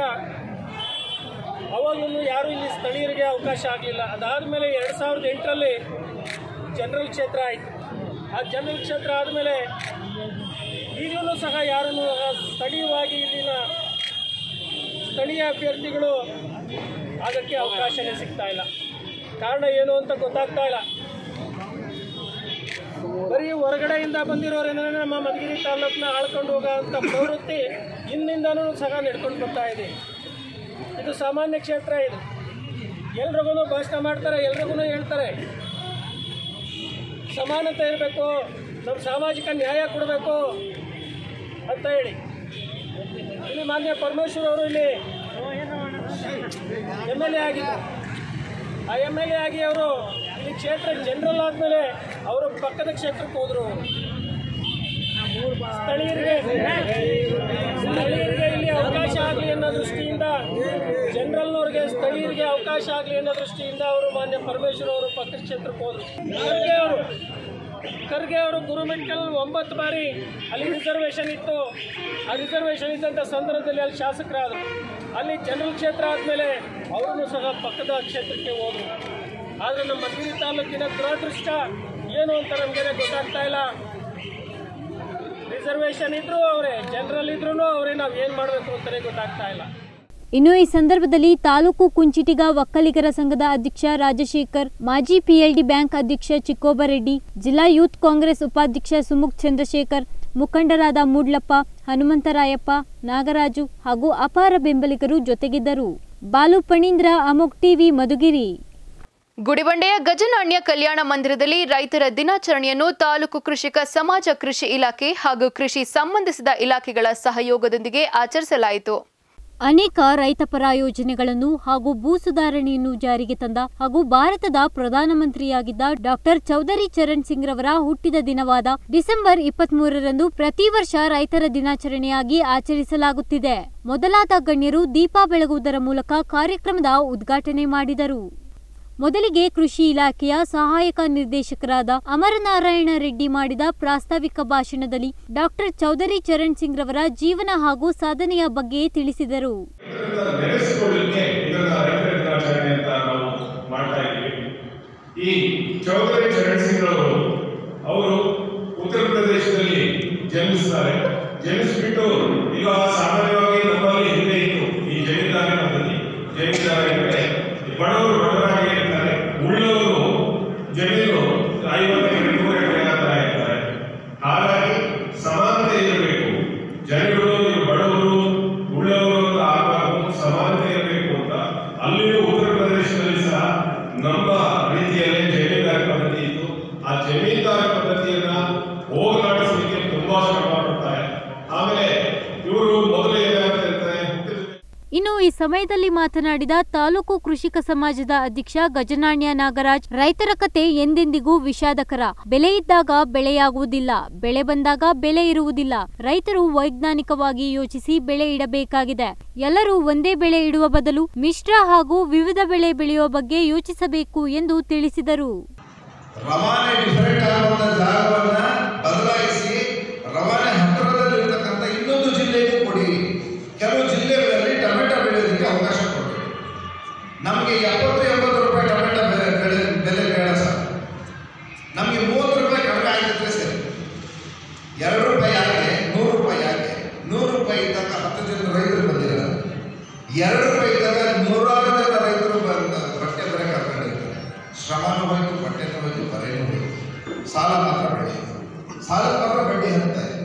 ಅವಾಗಲೂ ಯಾರೂ ಇಲ್ಲಿ ಸ್ಥಳೀಯರಿಗೆ ಅವಕಾಶ ಆಗಲಿಲ್ಲ ಅದಾದಮೇಲೆ ಎರಡು ಸಾವಿರದ ಎಂಟರಲ್ಲಿ ಜನರಲ್ ಕ್ಷೇತ್ರ ಆಯಿತು ಆ ಜನರಲ್ ಕ್ಷೇತ್ರ ಆದಮೇಲೆ ಈಗಲೂ ಸಹ ಯಾರನ್ನು ಸ್ಥಳೀಯವಾಗಿ ಇಲ್ಲಿನ ಸ್ಥಳೀಯ ಅಭ್ಯರ್ಥಿಗಳು ಆಗಕ್ಕೆ ಅವಕಾಶನೇ ಸಿಗ್ತಾ ಇಲ್ಲ ಕಾರಣ ಏನು ಅಂತ ಗೊತ್ತಾಗ್ತಾ ಇಲ್ಲ ಬರೀ ಹೊರಗಡೆಯಿಂದ ಬಂದಿರೋರೇನೇ ನಮ್ಮ ಮಧುಗಿರಿ ತಾಲೂಕನ್ನ ಆಳ್ಕೊಂಡು ಹೋಗೋಂಥ ಪ್ರವೃತ್ತಿ ಹಿಂದಿಂದನೂ ಸಹ ನಡ್ಕೊಂಡು ಬರ್ತಾ ಇದೆ ಇದು ಸಾಮಾನ್ಯ ಕ್ಷೇತ್ರ ಇದು ಎಲ್ರಿಗೂ ಭಾಷಣ ಮಾಡ್ತಾರೆ ಎಲ್ರಿಗೂ ಹೇಳ್ತಾರೆ ಸಮಾನತೆ ಇರಬೇಕು ನಮ್ಮ ಸಾಮಾಜಿಕ ನ್ಯಾಯ ಕೊಡಬೇಕು ಅಂತ ಹೇಳಿ ಇಲ್ಲಿ ಮಾನ್ಯ ಪರಮೇಶ್ವರ್ ಅವರು ಇಲ್ಲಿ ಎಮ್ ಎಲ್ ಎ ಆಗಿದ್ದರು ಆ ಎಮ್ ಎಲ್ ಎ ಆಗಿ ಅವರು ಇಲ್ಲಿ ಕ್ಷೇತ್ರ ಜನರಲ್ ಆದಮೇಲೆ ಅವರು ಪಕ್ಕದ ಕ್ಷೇತ್ರಕ್ಕೆ ಹೋದರು ಸ್ಥಳೀಯರಿಗೆ ಸ್ಥಳೀಯರಿಗೆ ಇಲ್ಲಿ ಅವಕಾಶ ಆಗಲಿ ಅನ್ನೋ ದೃಷ್ಟಿಯಿಂದ ಜನರಲ್ನವ್ರಿಗೆ ಸ್ಥಳೀಯರಿಗೆ ಅವಕಾಶ ಆಗಲಿ ಅನ್ನೋ ದೃಷ್ಟಿಯಿಂದ ಅವರು ಮಾನ್ಯ ಪರಮೇಶ್ವರ್ ಅವರು ಪಕ್ಕದ ಕ್ಷೇತ್ರಕ್ಕೆ ಹೋದರು ಖರ್ಗೆ ಅವರು ಖರ್ಗೆ ಅವರು ಗುರುಮೆಂಟಲ್ ಒಂಬತ್ತು ಬಾರಿ ಅಲ್ಲಿ ರಿಸರ್ವೇಷನ್ ಇತ್ತು ಆ ರಿಸರ್ವೇಷನ್ ಇದ್ದಂಥ ಸಂದರ್ಭದಲ್ಲಿ ಅಲ್ಲಿ ಶಾಸಕರಾದರು ಅಲ್ಲಿ ಜನರಲ್ ಕ್ಷೇತ್ರ ಆದಮೇಲೆ ಅವರನ್ನು ಸಹ ಪಕ್ಕದ ಕ್ಷೇತ್ರಕ್ಕೆ ಹೋದರು ಆದರೆ ನಮ್ಮ ಮಧುಗಿರಿ ತಾಲೂಕಿನ ದುರಾದೃಷ್ಟ ಏನು ಅಂತ ನಮಗೇನೆ ಗೊತ್ತಾಗ್ತಾ ಇಲ್ಲ ರಿಸರ್ವೇಷನ್ ಇದ್ರೂ ಅವರೇ ಜನರಲ್ ಇದ್ರೂ ಅವರೇ ನಾವು ಏನು ಮಾಡಬೇಕು ಅಂತಲೇ ಗೊತ್ತಾಗ್ತಾ ಇಲ್ಲ ಇನ್ನು ಈ ಸಂದರ್ಭದಲ್ಲಿ ತಾಲೂಕು ಕುಂಚಿಟಿಗ ಒಕ್ಕಲಿಗರ ಸಂಘದ ಅಧ್ಯಕ್ಷ ರಾಜಶೇಖರ್ ಮಾಜಿ ಪಿಎಲ್ಡಿ ಬ್ಯಾಂಕ್ ಅಧ್ಯಕ್ಷ ಚಿಕ್ಕೋಬರೆಡ್ಡಿ ಜಿಲ್ಲಾ ಯೂತ್ ಕಾಂಗ್ರೆಸ್ ಉಪಾಧ್ಯಕ್ಷ ಸುಮುಖ್ ಚಂದ್ರಶೇಖರ್ ಮುಖಂಡರಾದ ಮೂಡ್ಲಪ್ಪ ಹನುಮಂತರಾಯಪ್ಪ ನಾಗರಾಜು ಹಾಗೂ ಅಪಾರ ಬೆಂಬಲಿಗರು ಜೊತೆಗಿದ್ದರು ಬಾಲು ಪಣೀಂದ್ರ ಅಮೋಕ್ ಟಿವಿ ಮಧುಗಿರಿ ಗುಡಿಬಂಡೆಯ ಗಜನಾಣ್ಯ ಕಲ್ಯಾಣ ಮಂದಿರದಲ್ಲಿ ರೈತರ ದಿನಾಚರಣೆಯನ್ನು ತಾಲೂಕು ಕೃಷಿಕ ಸಮಾಜ ಕೃಷಿ ಇಲಾಖೆ ಹಾಗೂ ಕೃಷಿ ಸಂಬಂಧಿಸಿದ ಇಲಾಖೆಗಳ ಸಹಯೋಗದೊಂದಿಗೆ ಆಚರಿಸಲಾಯಿತು ಅನೇಕ ರೈತಪರ ಯೋಜನೆಗಳನ್ನು ಹಾಗೂ ಭೂ ಸುಧಾರಣೆಯನ್ನು ಜಾರಿಗೆ ತಂದ ಹಾಗೂ ಭಾರತದ ಪ್ರಧಾನಮಂತ್ರಿಯಾಗಿದ್ದ ಡಾಕ್ಟರ್ ಚೌಧರಿ ಚರಣ್ ಸಿಂಗ್ ರವರ ಹುಟ್ಟಿದ ದಿನವಾದ ಡಿಸೆಂಬರ್ ಇಪ್ಪತ್ಮೂರರಂದು ಪ್ರತಿ ವರ್ಷ ರೈತರ ದಿನಾಚರಣೆಯಾಗಿ ಆಚರಿಸಲಾಗುತ್ತಿದೆ ಮೊದಲಾದ ಗಣ್ಯರು ದೀಪ ಬೆಳಗುವುದರ ಮೂಲಕ ಕಾರ್ಯಕ್ರಮದ ಉದ್ಘಾಟನೆ ಮಾಡಿದರು ಮೊದಲಿಗೆ ಕೃಷಿ ಇಲಾಖೆಯ ಸಹಾಯಕ ನಿರ್ದೇಶಕರಾದ ಅಮರನಾರಾಯಣ ರೆಡ್ಡಿ ಮಾಡಿದ ಪ್ರಾಸ್ತಾವಿಕ ಭಾಷಣದಲ್ಲಿ ಡಾಕ್ಟರ್ ಚೌಧರಿ ಚರಣ್ ಸಿಂಗ್ ರವರ ಜೀವನ ಹಾಗೂ ಸಾಧನೆಯ ಬಗ್ಗೆ ತಿಳಿಸಿದರು ನೆಲೆಸಿಕೊಳ್ಳಲಿಕ್ಕೆ ಇದನ್ನ ರೈತರ ದಿನಾಚರಣೆ ಅಂತ ನಾವು ಮಾಡ್ತಾ ಇದ್ದೀವಿ ಈ ಚೌಧರಿ ಚರಣ್ ಸಿಂಗ್ ಅವರು ಅವರು ಉತ್ತರ ಪ್ರದೇಶದಲ್ಲಿ ಜನ್ಮಿಸ್ತಾರೆ ಜನ್ಮಿಸ್ಬಿಟ್ಟು ಈಗ ಸಾಮಾನ್ಯವಾಗಿ ನಮ್ಮಲ್ಲಿ ಹಿಂದೆ ಇತ್ತು ಈ ಜಮೀನ್ದಾರಿ ಪದ್ಧತಿ ಜಮೀನ್ದಾರ ಅಂದ್ರೆ ಬಡವರು ಬಡವರಾಗಿ ಇನ್ನು ಈ ಸಮಯದಲ್ಲಿ ಮಾತನಾಡಿದ ತಾಲೂಕು ಕೃಷಿಕ ಸಮಾಜದ ಅಧ್ಯಕ್ಷ ಗಜನಾಣ್ಯ ನಾಗರಾಜ್ ರೈತರ ಕತೆ ಎಂದೆಂದಿಗೂ ವಿಷಾದಕರ ಬೆಲೆ ಇದ್ದಾಗ ಬೆಳೆಯಾಗುವುದಿಲ್ಲ ಬೆಳೆ ಬಂದಾಗ ಬೆಲೆ ಇರುವುದಿಲ್ಲ ರೈತರು ವೈಜ್ಞಾನಿಕವಾಗಿ ಯೋಚಿಸಿ ಬೆಳೆ ಇಡಬೇಕಾಗಿದೆ ಎಲ್ಲರೂ ಒಂದೇ ಬೆಳೆ ಇಡುವ ಬದಲು ಮಿಶ್ರ ಹಾಗೂ ವಿವಿಧ ಬೆಳೆ ಬೆಳೆಯುವ ಬಗ್ಗೆ ಯೋಚಿಸಬೇಕು ಎಂದು ತಿಳಿಸಿದರು ರವಾನೆ ಡಿಫರೆಂಟ್ ಆಗುವಂತ ಜಾಗವನ್ನ ಬದಲಾಯಿಸಿ ರವಾನೆ ಹತ್ತಿರದಲ್ಲಿರ್ತಕ್ಕಂಥ ಇನ್ನೊಂದು ಜಿಲ್ಲೆಗೂ ಕೊಡಿ ಕೆಲವು ಜಿಲ್ಲೆಗಳಲ್ಲಿ ಟೊಮೆಟೊ ಬೆಳೆಯೋದಕ್ಕೆ ಅವಕಾಶ ಕೊಡಿ ನಮಗೆ ಎಪ್ಪತ್ತು ಎಂಬತ್ತು ರೂಪಾಯಿ ಟೊಮೆಟೊ ಬೆಲೆ ಬೆಳೆ ಬೆಲೆ ಬೇಡ ಸರ್ ನಮಗೆ ಮೂವತ್ತು ರೂಪಾಯಿ ಕಡಿಮೆ ಆಗಿದ್ರೆ ಸರಿ ಎರಡು ರೂಪಾಯಿ ಯಾಕೆ ನೂರು ರೂಪಾಯಿ ಯಾಕೆ ನೂರು ರೂಪಾಯಿ ಇದ್ದಾಗ ಹತ್ತು ಜನ ರೈತರು ಬಂದಿದ್ದಾರೆ ಎರಡು ರೂಪಾಯಿ ಇದ್ದಾಗ ನೂರಾರು ಜನ ರೈತರು ಬಂದ ಬಟ್ಟೆ ಬರೆ ಕರ್ಕೊಂಡಿರ್ತಾರೆ ಶ್ರಮನೂ ಹೋಯ್ತು ಬಟ್ಟೆನೂ ಹೋಯ್ತು ಬರೆನೂ ಹೋಯ್ತು ಸಾಲ ಮಾತ್ರ ಬೆಳೆಯಿತು ಸಾಲ ಮಾತ್ರ ಬಡ್ಡಿ ಹಾಕ್ತಾ ಇದೆ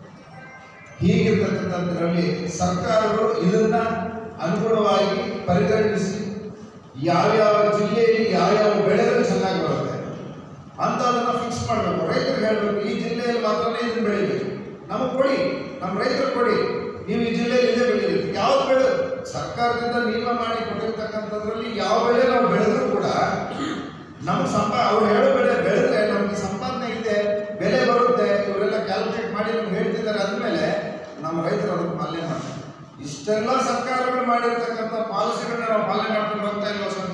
ಹೀಗಿರ್ತಕ್ಕಂಥದ್ರಲ್ಲಿ ಸರ್ಕಾರಗಳು ಇದನ್ನ ಅನುಗುಣವಾಗಿ ಪರಿಗಣಿಸಿ ಯಾವ್ಯಾವ ಜಿಲ್ಲೆಯಲ್ಲಿ ಯಾವ್ಯಾವ ಬೆಳೆಗಳು ಚೆನ್ನಾಗಿ ಬರುತ್ತೆ ಅಂತ ಅದನ್ನ ಫಿಕ್ಸ್ ಮಾಡಬೇಕು ರೈತರಿಗೆ ಹೇಳಬೇಕು ಈ ಜಿಲ್ಲೆಯಲ್ಲಿ ಮಾತ್ರನೇ ಇದನ್ನ ಬೆಳಿಬೇಕು ನಮಗೆ ಕೊಡಿ ನಮ್ಮ ರೈತರು ಕೊಡಿ ನೀವು ಈ ಜಿಲ್ಲೆಯಲ್ಲಿ ಇದೇ ಬೆಳಿಬೇಕು ಯಾವ ಬೆಳೆ ಸರ್ಕಾರದಿಂದ ನಿಯಮ ಮಾಡಿ ಕೊಟ್ಟಿರ್ತಕ್ಕಂಥದ್ರಲ್ಲಿ ಯಾವ ಬೆಳೆ ನಾವು ಬೆಳೆದ್ರೂ ಕೂಡ ನಮ್ಗೆ ಸಂಪಾ ಅವ್ರು ಹೇಳೋ ಬೆಳೆ ಬೆಳೆದ್ರೆ ನಮಗೆ ಸಂಪಾದನೆ ಇದೆ ಬೆಲೆ ಬರುತ್ತೆ ಇವರೆಲ್ಲ ಕ್ಯಾಲ್ಕುಲೇಟ್ ಮಾಡಿ ನಮ್ಗೆ ಹೇಳ್ತಿದ್ದಾರೆ ಅಂದಮೇಲೆ ನಮ್ಮ ರೈತರು ಅದನ್ನು ಪಾಲನೆ ಮಾಡ್ತಾರೆ ಇಷ್ಟೆಲ್ಲ ಸರ್ಕಾರಗಳು ಮಾಡಿರ್ತಕ್ಕಂಥ ಪಾಲಿಸಿಗಳನ್ನ ನಾವು ಪಾಲನೆ ಮಾಡ್ಕೊಂಡು ಹೋಗ್ತಾ ಇಲ್ವಾ ಸರ್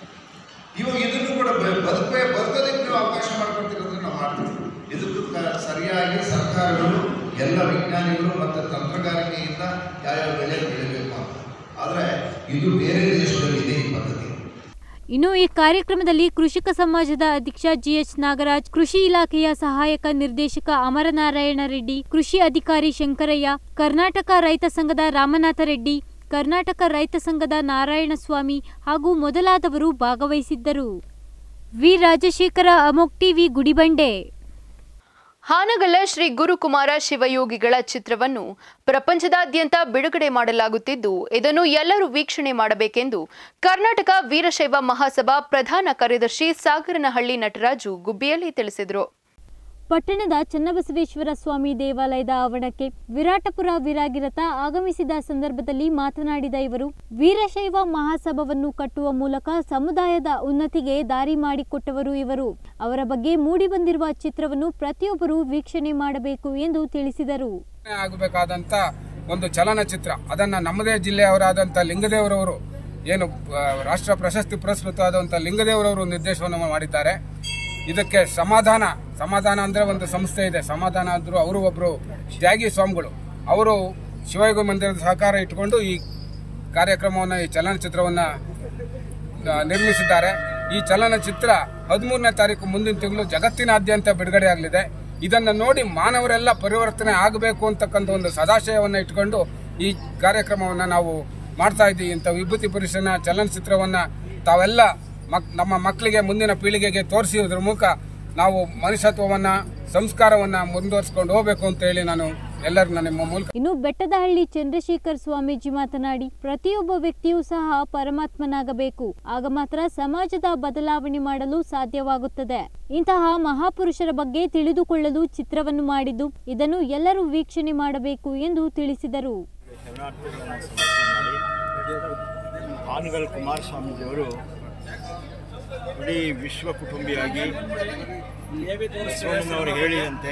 ಇವಾಗ ಇದನ್ನು ಕೂಡ ಬ- ಬದುಕೇ ಬದುಕೋದಕ್ಕೆ ನೀವು ಅವಕಾಶ ಮಾಡ್ಕೊಡ್ತಿರೋದ್ರೆ ನಾವು ಮಾಡ್ತೀವಿ ಇದಕ್ಕೂ ಕ- ಸರಿಯಾಗಿ ಸರ್ಕಾರಗಳು ಎಲ್ಲ ವಿಜ್ಞಾನಿಗಳು ಮತ್ತು ತಂತ್ರಗಾರಿಕೆಯಿಂದ ಯಾವ್ಯಾವ ಬೆಳೆ ಬೆಳಿಬೇಕು ಅಂತ ಆದರೆ ಇದು ಬೇರೆ ದೇಶದಲ್ಲಿ ಇದೆ ಈ ಪದ್ಧತಿ ಇನ್ನು ಈ ಕಾರ್ಯಕ್ರಮದಲ್ಲಿ ಕೃಷಿಕ ಸಮಾಜದ ಅಧ್ಯಕ್ಷ ಜಿಎಚ್ ನಾಗರಾಜ್ ಕೃಷಿ ಇಲಾಖೆಯ ಸಹಾಯಕ ನಿರ್ದೇಶಕ ಅಮರನಾರಾಯಣ ರೆಡ್ಡಿ ಕೃಷಿ ಅಧಿಕಾರಿ ಶಂಕರಯ್ಯ ಕರ್ನಾಟಕ ರೈತ ಸಂಘದ ರಾಮನಾಥ ರೆಡ್ಡಿ ಕರ್ನಾಟಕ ರೈತ ಸಂಘದ ನಾರಾಯಣಸ್ವಾಮಿ ಹಾಗೂ ಮೊದಲಾದವರು ಭಾಗವಹಿಸಿದ್ದರು ವಿ ರಾಜಶೇಖರ ಅಮೋಕ್ ಟಿವಿ ಗುಡಿಬಂಡೆ ಹಾನಗಲ್ಲ ಶ್ರೀ ಗುರುಕುಮಾರ ಶಿವಯೋಗಿಗಳ ಚಿತ್ರವನ್ನು ಪ್ರಪಂಚದಾದ್ಯಂತ ಬಿಡುಗಡೆ ಮಾಡಲಾಗುತ್ತಿದ್ದು ಇದನ್ನು ಎಲ್ಲರೂ ವೀಕ್ಷಣೆ ಮಾಡಬೇಕೆಂದು ಕರ್ನಾಟಕ ವೀರಶೈವ ಮಹಾಸಭಾ ಪ್ರಧಾನ ಕಾರ್ಯದರ್ಶಿ ಸಾಗರನಹಳ್ಳಿ ನಟರಾಜು ಗುಬ್ಬಿಯಲ್ಲಿ ತಿಳಿಸಿದರು ಪಟ್ಟಣದ ಚನ್ನಬಸವೇಶ್ವರ ಸ್ವಾಮಿ ದೇವಾಲಯದ ಆವರಣಕ್ಕೆ ವಿರಾಟಪುರ ವಿರಾಗಿರತ ಆಗಮಿಸಿದ ಸಂದರ್ಭದಲ್ಲಿ ಮಾತನಾಡಿದ ಇವರು ವೀರಶೈವ ಮಹಾಸಭಾವನ್ನು ಕಟ್ಟುವ ಮೂಲಕ ಸಮುದಾಯದ ಉನ್ನತಿಗೆ ದಾರಿ ಮಾಡಿಕೊಟ್ಟವರು ಇವರು ಅವರ ಬಗ್ಗೆ ಮೂಡಿಬಂದಿರುವ ಚಿತ್ರವನ್ನು ಪ್ರತಿಯೊಬ್ಬರು ವೀಕ್ಷಣೆ ಮಾಡಬೇಕು ಎಂದು ತಿಳಿಸಿದರು ಆಗಬೇಕಾದಂತ ಒಂದು ಚಲನಚಿತ್ರ ಅದನ್ನ ನಮ್ಮದೇ ಜಿಲ್ಲೆಯವರಾದಂಥ ಲಿಂಗದೇವರವರು ಏನು ಆ, ರಾಷ್ಟ್ರ ಪ್ರಶಸ್ತಿ ಪುರಸ್ಕೃತವಾದಂಥ ಲಿಂಗದೇವರವರು ನಿರ್ದೇಶನವನ್ನು ಮಾಡಿದ್ದಾರೆ ಇದಕ್ಕೆ ಸಮಾಧಾನ ಸಮಾಧಾನ ಅಂದ್ರೆ ಒಂದು ಸಂಸ್ಥೆ ಇದೆ ಸಮಾಧಾನ ಅಂದ್ರು ಅವರು ಒಬ್ರು ತ್ಯಾಗಿ ಸ್ವಾಮಿಗಳು ಅವರು ಶಿವಯೋಗ ಮಂದಿರದ ಸಹಕಾರ ಇಟ್ಕೊಂಡು ಈ ಕಾರ್ಯಕ್ರಮವನ್ನು ಈ ಚಲನಚಿತ್ರವನ್ನ ಆ, ನಿರ್ಮಿಸಿದ್ದಾರೆ ಈ ಚಲನಚಿತ್ರ ಹದಿಮೂರನೇ ತಾರೀಕು ಮುಂದಿನ ತಿಂಗಳು ಜಗತ್ತಿನಾದ್ಯಂತ ಬಿಡುಗಡೆ ಆಗಲಿದೆ ಇದನ್ನು ನೋಡಿ ಮಾನವರೆಲ್ಲ ಪರಿವರ್ತನೆ ಆಗಬೇಕು ಅಂತಕ್ಕಂಥ ಒಂದು ಸದಾಶಯವನ್ನ ಇಟ್ಕೊಂಡು ಈ ಕಾರ್ಯಕ್ರಮವನ್ನ ನಾವು ಮಾಡ್ತಾ ಇದ್ದೀವಿ ಇಂಥ ವಿಭೂತಿ ಪುರುಷನ ಚಲನಚಿತ್ರವನ್ನ ತಾವೆಲ್ಲ ಮಕ್ ನಮ್ಮ ಮಕ್ಕಳಿಗೆ ಮುಂದಿನ ಪೀಳಿಗೆಗೆ ತೋರಿಸುವುದ್ರ ಮೂಲಕ ನಾವು ಮನುಷ್ಯತ್ವವನ್ನ ಸಂಸ್ಕಾರವನ್ನ ಮುಂದುವರಿಸಿಕೊಂಡು ಹೋಗಬೇಕು ಅಂತ ಹೇಳಿ ನಾನು ಎಲ್ಲರಿಗೂ ನಿಮ್ಮ ಮೂಲಕ ಇನ್ನು ಬೆಟ್ಟದಹಳ್ಳಿ ಚಂದ್ರಶೇಖರ್ ಸ್ವಾಮೀಜಿ ಮಾತನಾಡಿ ಪ್ರತಿಯೊಬ್ಬ ವ್ಯಕ್ತಿಯೂ ಸಹ ಪರಮಾತ್ಮನಾಗಬೇಕು ಆಗ ಮಾತ್ರ ಸಮಾಜದ ಬದಲಾವಣೆ ಮಾಡಲು ಸಾಧ್ಯವಾಗುತ್ತದೆ ಇಂತಹ ಮಹಾಪುರುಷರ ಬಗ್ಗೆ ತಿಳಿದುಕೊಳ್ಳಲು ಚಿತ್ರವನ್ನು ಮಾಡಿದ್ದು ಇದನ್ನು ಎಲ್ಲರೂ ವೀಕ್ಷಣೆ ಮಾಡಬೇಕು ಎಂದು ತಿಳಿಸಿದರು ಶರಣಾರ್ಥಿಗಳನ್ನು ಸಮರ್ಪಣೆ ಮಾಡಿ ಹಾನಗಲ್ ಕುಮಾರಸ್ವಾಮೀಜಿಯವರು ಇಡೀ ವಿಶ್ವ ಕುಟುಂಬಿಯಾಗಿ ಬಸವಣ್ಣನವರು ಹೇಳಿದಂತೆ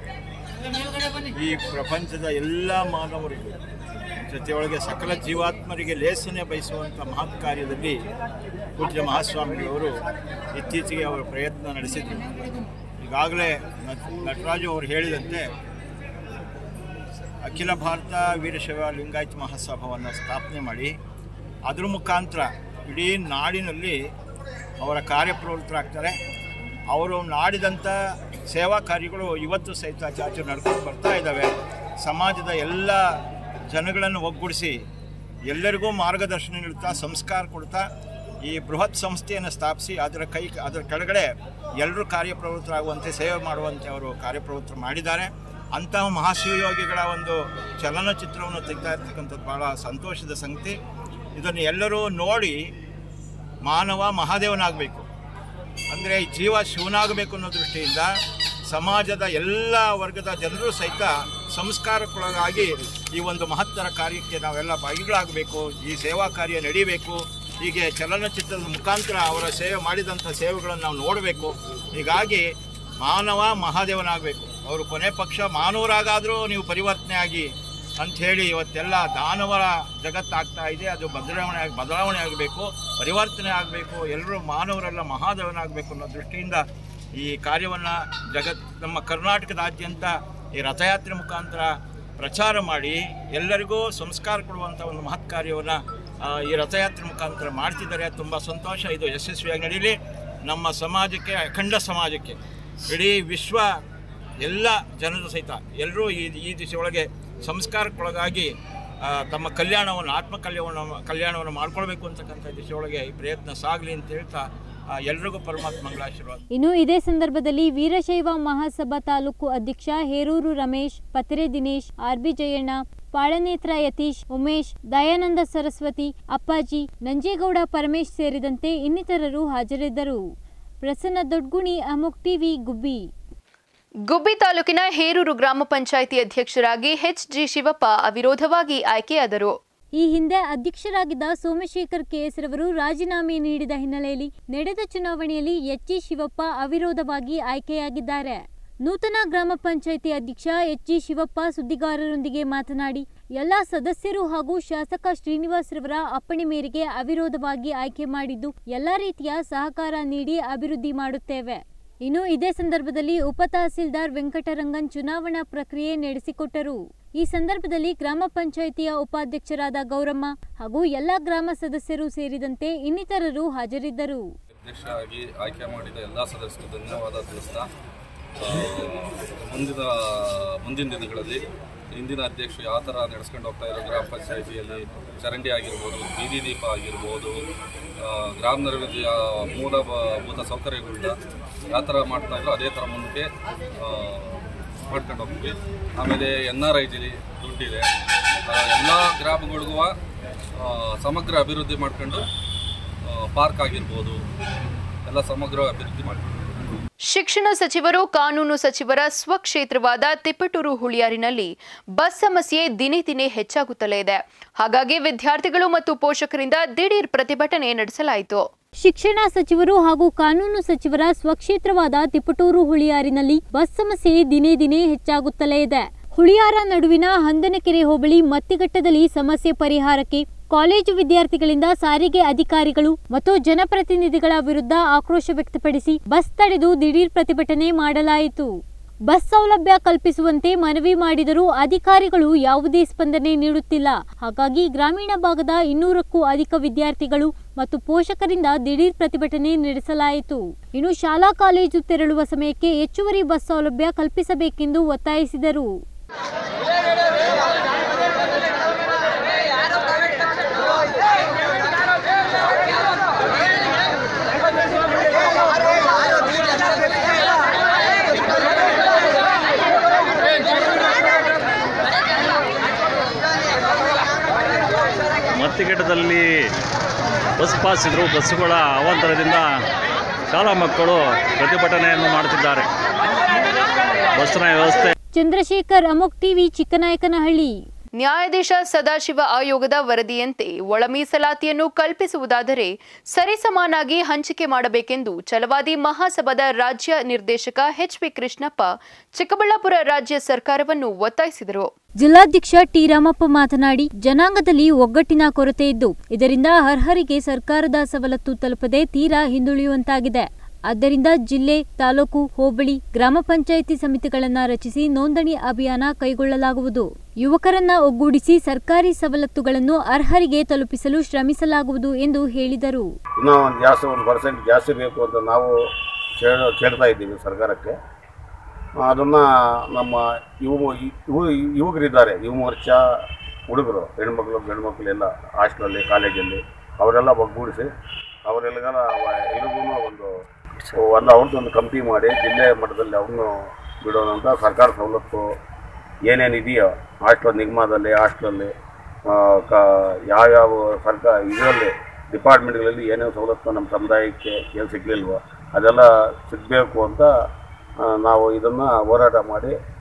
ಈ ಪ್ರಪಂಚದ ಎಲ್ಲ ಮಾನವರಿಗೂ ಜೊತೆಯೊಳಗೆ ಸಕಲ ಜೀವಾತ್ಮರಿಗೆ ಲೇಸನೆ ಬಯಸುವಂಥ ಮಹತ್ ಕಾರ್ಯದಲ್ಲಿ ಪೂಜ್ಯ ಮಹಾಸ್ವಾಮಿಗಳವರು ಇತ್ತೀಚೆಗೆ ಅವರ ಪ್ರಯತ್ನ ನಡೆಸಿದರು ಈಗಾಗಲೇ ನಟ- ನಟರಾಜು ಅವರು ಹೇಳಿದಂತೆ ಅಖಿಲ ಭಾರತ ವೀರಶೈವ ಲಿಂಗಾಯತ ಮಹಾಸಭಾವನ್ನು ಸ್ಥಾಪನೆ ಮಾಡಿ ಅದ್ರ ಮುಖಾಂತರ ಇಡೀ ನಾಡಿನಲ್ಲಿ ಅವರ ಕಾರ್ಯಪ್ರವೃತ್ತರಾಗ್ತಾರೆ ಅವರು ನಾಡಿದಂಥ ಸೇವಾ ಕಾರ್ಯಗಳು ಇವತ್ತು ಸಹಿತ ಚಾಚು ನಡ್ಕೊಂಡು ಬರ್ತಾ ಇದ್ದಾವೆ ಸಮಾಜದ ಎಲ್ಲ ಜನಗಳನ್ನು ಒಗ್ಗೂಡಿಸಿ ಎಲ್ಲರಿಗೂ ಮಾರ್ಗದರ್ಶನ ನೀಡುತ್ತಾ ಸಂಸ್ಕಾರ ಕೊಡ್ತಾ ಈ ಬೃಹತ್ ಸಂಸ್ಥೆಯನ್ನು ಸ್ಥಾಪಿಸಿ ಅದರ ಕೈ ಅದರ ಕೆಳಗಡೆ ಎಲ್ಲರೂ ಕಾರ್ಯಪ್ರವೃತ್ತರಾಗುವಂತೆ ಸೇವೆ ಮಾಡುವಂತೆ ಅವರು ಕಾರ್ಯಪ್ರವೃತ್ತ ಮಾಡಿದ್ದಾರೆ ಅಂತಹ ಮಹಾಶಿವಯೋಗಿಗಳ ಒಂದು ಚಲನಚಿತ್ರವನ್ನು ತೆಗ್ತಾ ಇರ್ತಕ್ಕಂಥದ್ದು ಭಾಳ ಸಂತೋಷದ ಸಂಗತಿ ಇದನ್ನು ಎಲ್ಲರೂ ನೋಡಿ ಮಾನವ ಮಹಾದೇವನಾಗಬೇಕು ಅಂದರೆ ಜೀವ ಶಿವನಾಗಬೇಕು ಅನ್ನೋ ದೃಷ್ಟಿಯಿಂದ ಸಮಾಜದ ಎಲ್ಲ ವರ್ಗದ ಜನರು ಸಹಿತ ಸಂಸ್ಕಾರಕ್ಕೊಳಗಾಗಿ ಈ ಒಂದು ಮಹತ್ತರ ಕಾರ್ಯಕ್ಕೆ ನಾವೆಲ್ಲ ಭಾಗಿಗಳಾಗಬೇಕು ಈ ಸೇವಾ ಕಾರ್ಯ ನಡೀಬೇಕು ಹೀಗೆ ಚಲನಚಿತ್ರದ ಮುಖಾಂತರ ಅವರ ಸೇವೆ ಮಾಡಿದಂಥ ಸೇವೆಗಳನ್ನು ನಾವು ನೋಡಬೇಕು ಹೀಗಾಗಿ ಮಾನವ ಮಹಾದೇವನಾಗಬೇಕು ಅವರು ಕೊನೆ ಪಕ್ಷ ಮಾನವರಾಗಾದರೂ ನೀವು ಪರಿವರ್ತನೆ ಆಗಿ ಅಂಥೇಳಿ ಇವತ್ತೆಲ್ಲ ದಾನವರ ಜಗತ್ತಾಗ್ತಾ ಇದೆ ಅದು ಬದಲಾವಣೆ ಆಗಿ ಬದಲಾವಣೆ ಆಗಬೇಕು ಪರಿವರ್ತನೆ ಆಗಬೇಕು ಎಲ್ಲರೂ ಮಾನವರೆಲ್ಲ ಮಹಾದೇವನಾಗಬೇಕು ಅನ್ನೋ ದೃಷ್ಟಿಯಿಂದ ಈ ಕಾರ್ಯವನ್ನು ಜಗತ್ ನಮ್ಮ ಕರ್ನಾಟಕದಾದ್ಯಂತ ಈ ರಥಯಾತ್ರೆ ಮುಖಾಂತರ ಪ್ರಚಾರ ಮಾಡಿ ಎಲ್ಲರಿಗೂ ಸಂಸ್ಕಾರ ಕೊಡುವಂಥ ಒಂದು ಮಹತ್ ಕಾರ್ಯವನ್ನು ಈ ರಥಯಾತ್ರೆ ಮುಖಾಂತರ ಮಾಡ್ತಿದ್ದಾರೆ ತುಂಬ ಸಂತೋಷ ಇದು ಯಶಸ್ವಿಯಾಗಿ ನಡೀಲಿ ನಮ್ಮ ಸಮಾಜಕ್ಕೆ ಅಖಂಡ ಸಮಾಜಕ್ಕೆ ಇಡೀ ವಿಶ್ವ ಎಲ್ಲ ಜನರು ಸಹಿತ ಎಲ್ಲರೂ ಈ ಈ ದಿಶೆಯೊಳಗೆ ಸಂಸ್ಕಾರಕ್ಕೊಳಗಾಗಿ ಆ, ತಮ್ಮ ಕಲ್ಯಾಣವನ್ನು ಆತ್ಮ ಕಲ್ಯಾಣವನ್ನು ಕಲ್ಯಾಣವನ್ನು ಮಾಡ್ಕೊಳ್ಬೇಕು ಅಂತಕ್ಕಂಥ ದಿಶೆಯೊಳಗೆ ಈ ಪ್ರಯತ್ನ ಸಾಗಲಿ ಅಂತ ಹೇಳ್ತಾ ಆ, ಎಲ್ರಿಗೂ ಪರಮಾತ್ಮ ಮಂಗಳಾಶೀರ್ವಾದ ಇನ್ನು ಇದೇ ಸಂದರ್ಭದಲ್ಲಿ ವೀರಶೈವ ಮಹಾಸಭಾ ತಾಲೂಕು ಅಧ್ಯಕ್ಷ ಹೇರೂರು ರಮೇಶ್ ಪತ್ರೆ ದಿನೇಶ್ ಆರ್ಬಿ ಜಯಣ್ಣ ಪಾಳನೇತ್ರ ಯತೀಶ್ ಉಮೇಶ್ ದಯಾನಂದ ಸರಸ್ವತಿ ಅಪ್ಪಾಜಿ ನಂಜೇಗೌಡ ಪರಮೇಶ್ ಸೇರಿದಂತೆ ಇನ್ನಿತರರು ಹಾಜರಿದ್ದರು ಪ್ರಸನ್ನ ದೊಡ್ಗುಣಿ ಅಮೋಕ್ ಟಿವಿ ಗುಬ್ಬಿ ಗುಬ್ಬಿ ತಾಲೂಕಿನ ಹೇರೂರು ಗ್ರಾಮ ಪಂಚಾಯಿತಿ ಅಧ್ಯಕ್ಷರಾಗಿ ಎಚ್ ಜಿ ಶಿವಪ್ಪ ಅವಿರೋಧವಾಗಿ ಆಯ್ಕೆಯಾದರು ಈ ಹಿಂದೆ ಅಧ್ಯಕ್ಷರಾಗಿದ್ದ ಸೋಮಶೇಖರ್ ಕೆಎಸ್ ರವರು ರಾಜೀನಾಮೆ ನೀಡಿದ ಹಿನ್ನೆಲೆಯಲ್ಲಿ ನಡೆದ ಚುನಾವಣೆಯಲ್ಲಿ ಎಚ್ ಜಿ ಶಿವಪ್ಪ ಅವಿರೋಧವಾಗಿ ಆಯ್ಕೆಯಾಗಿದ್ದಾರೆ ನೂತನ ಗ್ರಾಮ ಪಂಚಾಯಿತಿ ಅಧ್ಯಕ್ಷ ಎಚ್ ಜಿ ಶಿವಪ್ಪ ಸುದ್ದಿಗಾರರೊಂದಿಗೆ ಮಾತನಾಡಿ ಎಲ್ಲಾ ಸದಸ್ಯರು ಹಾಗೂ ಶಾಸಕ ಶ್ರೀನಿವಾಸ್ ರವರ ಅಪ್ಪಣೆ ಮೇರೆಗೆ ಅವಿರೋಧವಾಗಿ ಆಯ್ಕೆ ಮಾಡಿದ್ದು ಎಲ್ಲಾ ರೀತಿಯ ಸಹಕಾರ ನೀಡಿ ಅಭಿವೃದ್ಧಿ ಮಾಡುತ್ತೇವೆ ಇನ್ನು ಇದೇ ಸಂದರ್ಭದಲ್ಲಿ ಉಪ ತಹಸೀಲ್ದಾರ್ ವೆಂಕಟರಂಗನ್ ಚುನಾವಣಾ ಪ್ರಕ್ರಿಯೆ ನಡೆಸಿಕೊಟ್ಟರು ಈ ಸಂದರ್ಭದಲ್ಲಿ ಗ್ರಾಮ ಪಂಚಾಯಿತಿಯ ಉಪಾಧ್ಯಕ್ಷರಾದ ಗೌರಮ್ಮ ಹಾಗೂ ಎಲ್ಲ ಗ್ರಾಮ ಸದಸ್ಯರು ಸೇರಿದಂತೆ ಇನ್ನಿತರರು ಹಾಜರಿದ್ದರು ಅಧ್ಯಕ್ಷರಾಗಿ ಆಯ್ಕೆ ಮಾಡಿದ ಎಲ್ಲ ಸದಸ್ಯರು ಧನ್ಯವಾದ ತಿಳಿಸ್ತಾ ಆ, ಮುಂದಿನ ಮುಂದಿನ ದಿನಗಳಲ್ಲಿ ಹಿಂದಿನ ಅಧ್ಯಕ್ಷರು ಯಾವ ಥರ ನಡೆಸ್ಕೊಂಡು ಹೋಗ್ತಾ ಇರೋ ಗ್ರಾಮ ಪಂಚಾಯಿತಿಯಲ್ಲಿ ಚರಂಡಿ ಆಗಿರ್ಬೋದು ಬೀದಿ ದೀಪ ಆಗಿರ್ಬೋದು ಆ, ಗ್ರಾಮ ನೈವೇದ್ಯ ಮೂಲಭೂತ ಸೌಕರ್ಯಗಳನ್ನ ಯಾವ ಥರ ಮಾಡ್ತಾ ಇದ್ರು ಅದೇ ಥರ ಮುಂದಕ್ಕೆ ಆ, ಮಾಡ್ಕೊಂಡು ಹೋಗ್ತೀವಿ ಆಮೇಲೆ ಎನ್ ಆರ್ ಐ ಜಿಲಿ ದುಡ್ಡಿದೆ ಎಲ್ಲ ಗ್ರಾಮಗಳಿಗೂ ಆ, ಸಮಗ್ರ ಅಭಿವೃದ್ಧಿ ಮಾಡ್ಕೊಂಡು ಪಾರ್ಕ್ ಆಗಿರ್ಬೋದು ಎಲ್ಲ ಸಮಗ್ರ ಅಭಿವೃದ್ಧಿ ಮಾಡ್ಕೊಂಡು ಶಿಕ್ಷಣ ಸಚಿವರು ಕಾನೂನು ಸಚಿವರ ಸ್ವಕ್ಷೇತ್ರವಾದ ತಿಪ್ಪಟೂರು ಹುಳಿಯಾರಿನಲ್ಲಿ ಬಸ್ ಸಮಸ್ಯೆ ದಿನೇ ದಿನೇ ಹೆಚ್ಚಾಗುತ್ತಲೇ ಇದೆ ಹಾಗಾಗಿ ವಿದ್ಯಾರ್ಥಿಗಳು ಮತ್ತು ಪೋಷಕರಿಂದ ದಿಢೀರ್ ಪ್ರತಿಭಟನೆ ನಡೆಸಲಾಯಿತು ಶಿಕ್ಷಣ ಸಚಿವರು ಹಾಗೂ ಕಾನೂನು ಸಚಿವರ ಸ್ವಕ್ಷೇತ್ರವಾದ ತಿಪಟೂರು ಹುಳಿಯಾರಿನಲ್ಲಿ ಬಸ್ ಸಮಸ್ಯೆ ದಿನೇ ದಿನೇ ಹೆಚ್ಚಾಗುತ್ತಲೇ ಇದೆ ಹುಳಿಯಾರ ನಡುವಿನ ಹಂದನಕೆರೆ ಹೋಬಳಿ ಮತ್ತಿಘಟ್ಟದಲ್ಲಿ ಸಮಸ್ಯೆ ಪರಿಹಾರಕ್ಕೆ ಕಾಲೇಜು ವಿದ್ಯಾರ್ಥಿಗಳಿಂದ ಸಾರಿಗೆ ಅಧಿಕಾರಿಗಳು ಮತ್ತು ಜನಪ್ರತಿನಿಧಿಗಳ ವಿರುದ್ಧ ಆಕ್ರೋಶ ವ್ಯಕ್ತಪಡಿಸಿ ಬಸ್ ತಡೆದು ದಿಢೀರ್ ಪ್ರತಿಭಟನೆ ಮಾಡಲಾಯಿತು ಬಸ್ ಸೌಲಭ್ಯ ಕಲ್ಪಿಸುವಂತೆ ಮನವಿ ಮಾಡಿದರೂ ಅಧಿಕಾರಿಗಳು ಯಾವುದೇ ಸ್ಪಂದನೆ ನೀಡುತ್ತಿಲ್ಲ ಹಾಗಾಗಿ ಗ್ರಾಮೀಣ ಭಾಗದ ಇನ್ನೂರಕ್ಕೂ ಅಧಿಕ ವಿದ್ಯಾರ್ಥಿಗಳು ಮತ್ತು ಪೋಷಕರಿಂದ ದಿಢೀರ್ ಪ್ರತಿಭಟನೆ ನಡೆಸಲಾಯಿತು ಇನ್ನು ಶಾಲಾ ಕಾಲೇಜು ತೆರಳುವ ಸಮಯಕ್ಕೆ ಹೆಚ್ಚುವರಿ ಬಸ್ ಸೌಲಭ್ಯ ಕಲ್ಪಿಸಬೇಕೆಂದು ಒತ್ತಾಯಿಸಿದರು ಮತ್ತಿಘಟ್ಟದಲ್ಲಿ ಬಸ್ ಪಾಸ್ ಇದ್ರು ಬಸ್ಸುಗಳ ಅವಾಂತರದಿಂದ ಶಾಲಾ ಮಕ್ಕಳು ಪ್ರತಿಭಟನೆಯನ್ನು ಮಾಡುತ್ತಿದ್ದಾರೆ ಬಸ್ಸಿನ ವ್ಯವಸ್ಥೆ ಚಂದ್ರಶೇಖರ್ ಅಮೋಕ್ ಟಿವಿ ಚಿಕ್ಕನಾಯಕನಹಳ್ಳಿ ನ್ಯಾಯಾಧೀಶ ಸದಾಶಿವ ಆಯೋಗದ ವರದಿಯಂತೆ ಒಳ ಮೀಸಲಾತಿಯನ್ನು ಕಲ್ಪಿಸುವುದಾದರೆ ಸರಿಸಮಾನಾಗಿ ಹಂಚಿಕೆ ಮಾಡಬೇಕೆಂದು ಛಲವಾದಿ ಮಹಾಸಭಾದ ರಾಜ್ಯ ನಿರ್ದೇಶಕ ಎಚ್ ಪಿ ಕೃಷ್ಣಪ್ಪ ಚಿಕ್ಕಬಳ್ಳಾಪುರ ರಾಜ್ಯ ಸರ್ಕಾರವನ್ನು ಒತ್ತಾಯಿಸಿದರು ಜಿಲ್ಲಾಧ್ಯಕ್ಷ ಟಿ ರಾಮಪ್ಪ ಮಾತನಾಡಿ ಜನಾಂಗದಲ್ಲಿ ಒಗ್ಗಟ್ಟಿನ ಕೊರತೆ ಇದ್ದು ಇದರಿಂದ ಅರ್ಹರಿಗೆ ಸರ್ಕಾರದ ಸವಲತ್ತು ತಲುಪದೆ ತೀರಾ ಹಿಂದುಳಿಯುವಂತಾಗಿದೆ ಆದ್ದರಿಂದ ಜಿಲ್ಲೆ ತಾಲೂಕು ಹೋಬಳಿ ಗ್ರಾಮ ಪಂಚಾಯಿತಿ ಸಮಿತಿಗಳನ್ನ ರಚಿಸಿ ನೋಂದಣಿ ಅಭಿಯಾನ ಕೈಗೊಳ್ಳಲಾಗುವುದು ಯುವಕರನ್ನ ಒಗ್ಗೂಡಿಸಿ ಸರ್ಕಾರಿ ಸವಲತ್ತುಗಳನ್ನು ಅರ್ಹರಿಗೆ ತಲುಪಿಸಲು ಶ್ರಮಿಸಲಾಗುವುದು ಎಂದು ಹೇಳಿದರು ಇನ್ನೂ ಒಂದು ಜಾಸ್ತಿ ಒಂದು ಪರ್ಸೆಂಟ್ ಜಾಸ್ತಿ ಬೇಕು ಅಂತ ನಾವು ಕೇಳ ಕೇಳ್ತಾ ಇದ್ದೀವಿ ಸರ್ಕಾರಕ್ಕೆ ಅದನ್ನು ನಮ್ಮ ಯುವ ಯುವ ಯುವಕರಿದ್ದಾರೆ ಯುವ ಮೋರ್ಚಾ ಹುಡುಗರು ಹೆಣ್ಮಕ್ಳು ಗಂಡ್ಮಕ್ಳು ಎಲ್ಲ ಹಾಸ್ಟೆಲಲ್ಲಿ ಕಾಲೇಜಲ್ಲಿ ಅವರೆಲ್ಲ ಒಗ್ಗೂಡಿಸಿ ಅವರೆಲ್ಲ ಎಲ್ರಿಗೂ ಒಂದು ಒಂದು ಅವ್ರದ್ದು ಒಂದು ಕಮಿಟಿ ಮಾಡಿ ಜಿಲ್ಲೆ ಮಟ್ಟದಲ್ಲಿ ಅವ್ರನ್ನು ಬಿಡೋಣ ಅಂತ ಸರ್ಕಾರ ಸವಲತ್ತು ಏನೇನು ಇದೆಯೋ ಹಾಸ್ಟೆಲ್ ನಿಗಮದಲ್ಲಿ ಹಾಸ್ಟೆಲಲ್ಲಿ ಕ ಯಾವ್ಯಾವ ಸರ್ಕಾರ ಇದರಲ್ಲಿ ಡಿಪಾರ್ಟ್ಮೆಂಟ್ಗಳಲ್ಲಿ ಏನೇನು ಸವಲತ್ತು ನಮ್ಮ ಸಮುದಾಯಕ್ಕೆ ಏನು ಸಿಗಲಿಲ್ವೋ ಅದೆಲ್ಲ ಸಿಗಬೇಕು ಅಂತ ಆ, ನಾವು ಇದನ್ನು ಹೋರಾಟ ಮಾಡಿ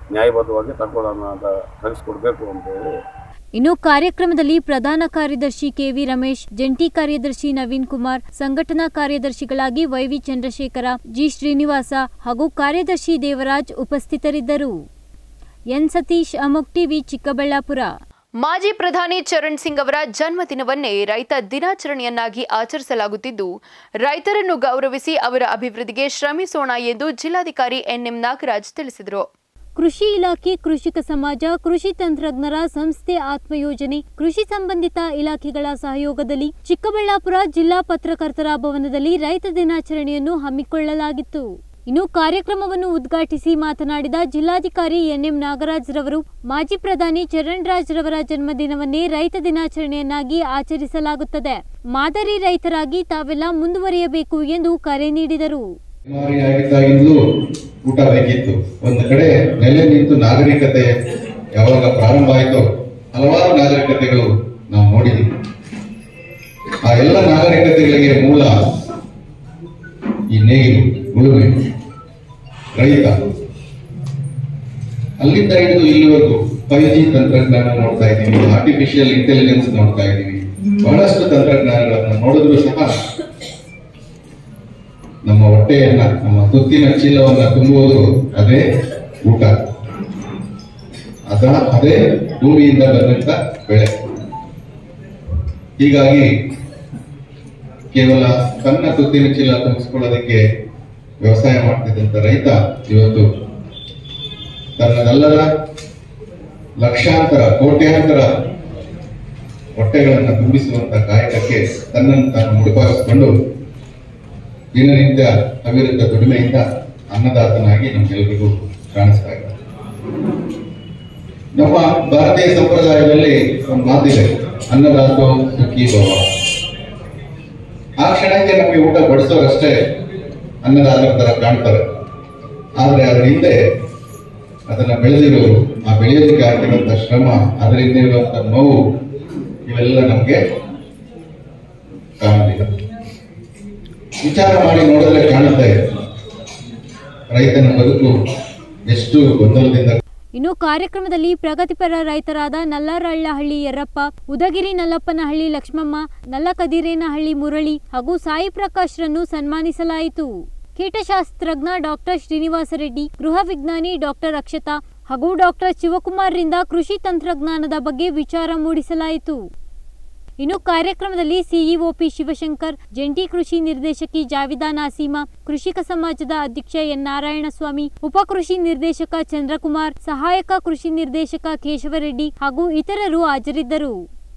ನ್ಯಾಯಬದ್ಧವಾಗಿ ತಗೊಳ್ಳೋಣ ಅಂತ ಕಲಿಸ್ಕೊಡ್ಬೇಕು ಅಂತ ಹೇಳಿ ಇನ್ನು ಕಾರ್ಯಕ್ರಮದಲ್ಲಿ ಪ್ರಧಾನ ಕಾರ್ಯದರ್ಶಿ ಕೆವಿ ರಮೇಶ್ ಜಂಟಿ ಕಾರ್ಯದರ್ಶಿ ನವೀನ್ ಕುಮಾರ್ ಸಂಘಟನಾ ಕಾರ್ಯದರ್ಶಿಗಳಾಗಿ ವೈವಿ ಚಂದ್ರಶೇಖರ ಜಿ ಶ್ರೀನಿವಾಸ ಹಾಗೂ ಕಾರ್ಯದರ್ಶಿ ದೇವರಾಜ್ ಉಪಸ್ಥಿತರಿದ್ದರು ಎನ್ ಸತೀಶ್ ಅಮುಕ್ ಟಿವಿ ಚಿಕ್ಕಬಳ್ಳಾಪುರ ಮಾಜಿ ಪ್ರಧಾನಿ ಚರಣ್ ಸಿಂಗ್ ಅವರ ಜನ್ಮದಿನವನ್ನೇ ರೈತ ದಿನಾಚರಣೆಯನ್ನಾಗಿ ಆಚರಿಸಲಾಗುತ್ತಿದ್ದು ರೈತರನ್ನು ಗೌರವಿಸಿ ಅವರ ಅಭಿವೃದ್ಧಿಗೆ ಶ್ರಮಿಸೋಣ ಎಂದು ಜಿಲ್ಲಾಧಿಕಾರಿ ಎನ್ಎಂ ನಾಗರಾಜ್ ತಿಳಿಸಿದರು ಕೃಷಿ ಇಲಾಖೆ ಕೃಷಿಕ ಸಮಾಜ ಕೃಷಿ ತಂತ್ರಜ್ಞರ ಸಂಸ್ಥೆ ಆತ್ಮಯೋಜನೆ ಕೃಷಿ ಸಂಬಂಧಿತ ಇಲಾಖೆಗಳ ಸಹಯೋಗದಲ್ಲಿ ಚಿಕ್ಕಬಳ್ಳಾಪುರ ಜಿಲ್ಲಾ ಪತ್ರಕರ್ತರ ಭವನದಲ್ಲಿ ರೈತ ದಿನಾಚರಣೆಯನ್ನು ಹಮ್ಮಿಕೊಳ್ಳಲಾಗಿತ್ತು ಇನ್ನು ಕಾರ್ಯಕ್ರಮವನ್ನು ಉದ್ಘಾಟಿಸಿ ಮಾತನಾಡಿದ ಜಿಲ್ಲಾಧಿಕಾರಿ ಎನ್ಎಂ ನಾಗರಾಜ್ ರವರು ಮಾಜಿ ಪ್ರಧಾನಿ ಚರಣ್ ರಾಜ್ ರವರ ಜನ್ಮದಿನವನ್ನೇ ರೈತ ದಿನಾಚರಣೆಯನ್ನಾಗಿ ಆಚರಿಸಲಾಗುತ್ತದೆ ಮಾದರಿ ರೈತರಾಗಿ ತಾವೆಲ್ಲ ಮುಂದುವರಿಯಬೇಕು ಎಂದು ಕರೆ ನೀಡಿದರು ಆಗಿದ್ದಾಗಿಂದಲೂ ಊಟ ಬೇಕಿತ್ತು ಒಂದು ಕಡೆ ನೆಲೆ ನಿಂತು ನಾಗರಿಕತೆ ಯಾವಾಗ ಪ್ರಾರಂಭ ಆಯಿತು ಹಲವಾರು ನಾಗರಿಕತೆಗಳು ನಾವು ನೋಡಿದ್ವಿ ಆ ಎಲ್ಲ ನಾಗರಿಕತೆಗಳಿಗೆ ಮೂಲ ಈ ನೇಗಿಲು ಉಳುಮೆ ರೈತ ಅಲ್ಲಿಂದ ಹಿಡಿದು ಇಲ್ಲಿವರೆಗೂ ಫೈವ್ ಜಿ ತಂತ್ರಜ್ಞಾನ ನೋಡ್ತಾ ಇದ್ದೀವಿ ಆರ್ಟಿಫಿಷಿಯಲ್ ಇಂಟೆಲಿಜೆನ್ಸ್ ನೋಡ್ತಾ ಇದ್ದೀವಿ ಬಹಳಷ್ಟು ತಂತ್ರಜ್ಞಾನಗಳನ್ನ ನೋಡಿದ್ರು ಸಹ ನಮ್ಮ ಹೊಟ್ಟೆಯನ್ನ ನಮ್ಮ ತುತ್ತಿನ ಚೀಲವನ್ನ ತುಂಬುವುದು ಅದೇ ಊಟ ಅದ ಅದೇ ಭೂಮಿಯಿಂದ ಬಂದಂತ ಬೆಳೆ ಹೀಗಾಗಿ ಕೇವಲ ತನ್ನ ತುತ್ತಿನ ಚೀಲ ತುಂಬಿಸ್ಕೊಳ್ಳೋದಕ್ಕೆ ವ್ಯವಸಾಯ ಮಾಡ್ತಿದ್ದಂತ ರೈತ ಇವತ್ತು ತನ್ನದಲ್ಲದ ಲಕ್ಷಾಂತರ ಕೋಟ್ಯಾಂತರ ಹೊಟ್ಟೆಗಳನ್ನು ತುಂಬಿಸುವಂತ ಕಾಯಕಕ್ಕೆ ತನ್ನನ್ನು ತಾನು ಮುಡುಪಾಗಿಸಿಕೊಂಡು ದಿನನಿತ್ಯ ಅವಿರತ ದುಡಿಮೆಯಿಂದ ಅನ್ನದಾತನಾಗಿ ನಮ್ಗೆಲ್ಲರಿಗೂ ಕಾಣಿಸ್ತಾ ಇದ್ದಾರೆ ನಮ್ಮ ಭಾರತೀಯ ಸಂಪ್ರದಾಯದಲ್ಲಿ ಒಂದು ಮಾತಿದೆ ಅನ್ನದಾತೋ ಸುಖಿ ಭವ ಆ ಕ್ಷಣಕ್ಕೆ ನಮಗೆ ಊಟ ಬಡಿಸೋರಷ್ಟೇ ಅನ್ನದಾತರ ತರ ಕಾಣ್ತಾರೆ ಆದ್ರೆ ಅದ್ರ ಹಿಂದೆ ಅದನ್ನ ಬೆಳೆದಿರೋರು ಆ ಬೆಳೆಯೋದಕ್ಕೆ ಹಾಕಿರುವಂತ ಶ್ರಮ ಅದರಿಂದ ಇರುವಂತ ನೋವು ಇವೆಲ್ಲ ನಮ್ಗೆ ಕಾಣಲಿಲ್ಲ ವಿಚಾರ ಮಾಡಿ ನೋಡಿದ್ರೆ ಕಾಣುತ್ತೆ ರೈತನ ಬದುಕು ಎಷ್ಟು ಗೊಂದಲದಿಂದ ಇನ್ನು ಕಾರ್ಯಕ್ರಮದಲ್ಲಿ ಪ್ರಗತಿಪರ ರೈತರಾದ ನಲ್ಲರಳ್ಳಹಳ್ಳಿ ಯರ್ರಪ್ಪ ಉದಗಿರಿ ನಲ್ಲಪ್ಪನಹಳ್ಳಿ ಲಕ್ಷ್ಮಮ್ಮ ನಲ್ಲಕದಿರೇನಹಳ್ಳಿ ಮುರಳಿ ಹಾಗೂ ಸಾಯಿ ಪ್ರಕಾಶ್ ರನ್ನು ಸನ್ಮಾನಿಸಲಾಯಿತು ಕೀಟಶಾಸ್ತ್ರಜ್ಞ ಡಾಕ್ಟರ್ ಶ್ರೀನಿವಾಸ ರೆಡ್ಡಿ ಗೃಹ ವಿಜ್ಞಾನಿ ಡಾಕ್ಟರ್ ಅಕ್ಷತಾ ಹಾಗೂ ಡಾಕ್ಟರ್ ಶಿವಕುಮಾರ್ರಿಂದ ಕೃಷಿ ತಂತ್ರಜ್ಞಾನದ ಬಗ್ಗೆ ವಿಚಾರ ಮೂಡಿಸಲಾಯಿತು ಇನ್ನು ಕಾರ್ಯಕ್ರಮದಲ್ಲಿ ಸಿಇಒ ಪಿ ಶಿವಶಂಕರ್ ಜಂಟಿ ಕೃಷಿ ನಿರ್ದೇಶಕಿ ಜಾವಿದಾ ನಾಸೀಮಾ ಕೃಷಿಕ ಸಮಾಜದ ಅಧ್ಯಕ್ಷ ಎನ್ ನಾರಾಯಣಸ್ವಾಮಿ ಉಪ ಕೃಷಿ ನಿರ್ದೇಶಕ ಚಂದ್ರಕುಮಾರ್ ಸಹಾಯಕ ಕೃಷಿ ನಿರ್ದೇಶಕ ಕೇಶವರೆಡ್ಡಿ ಹಾಗೂ ಇತರರು ಹಾಜರಿದ್ದರು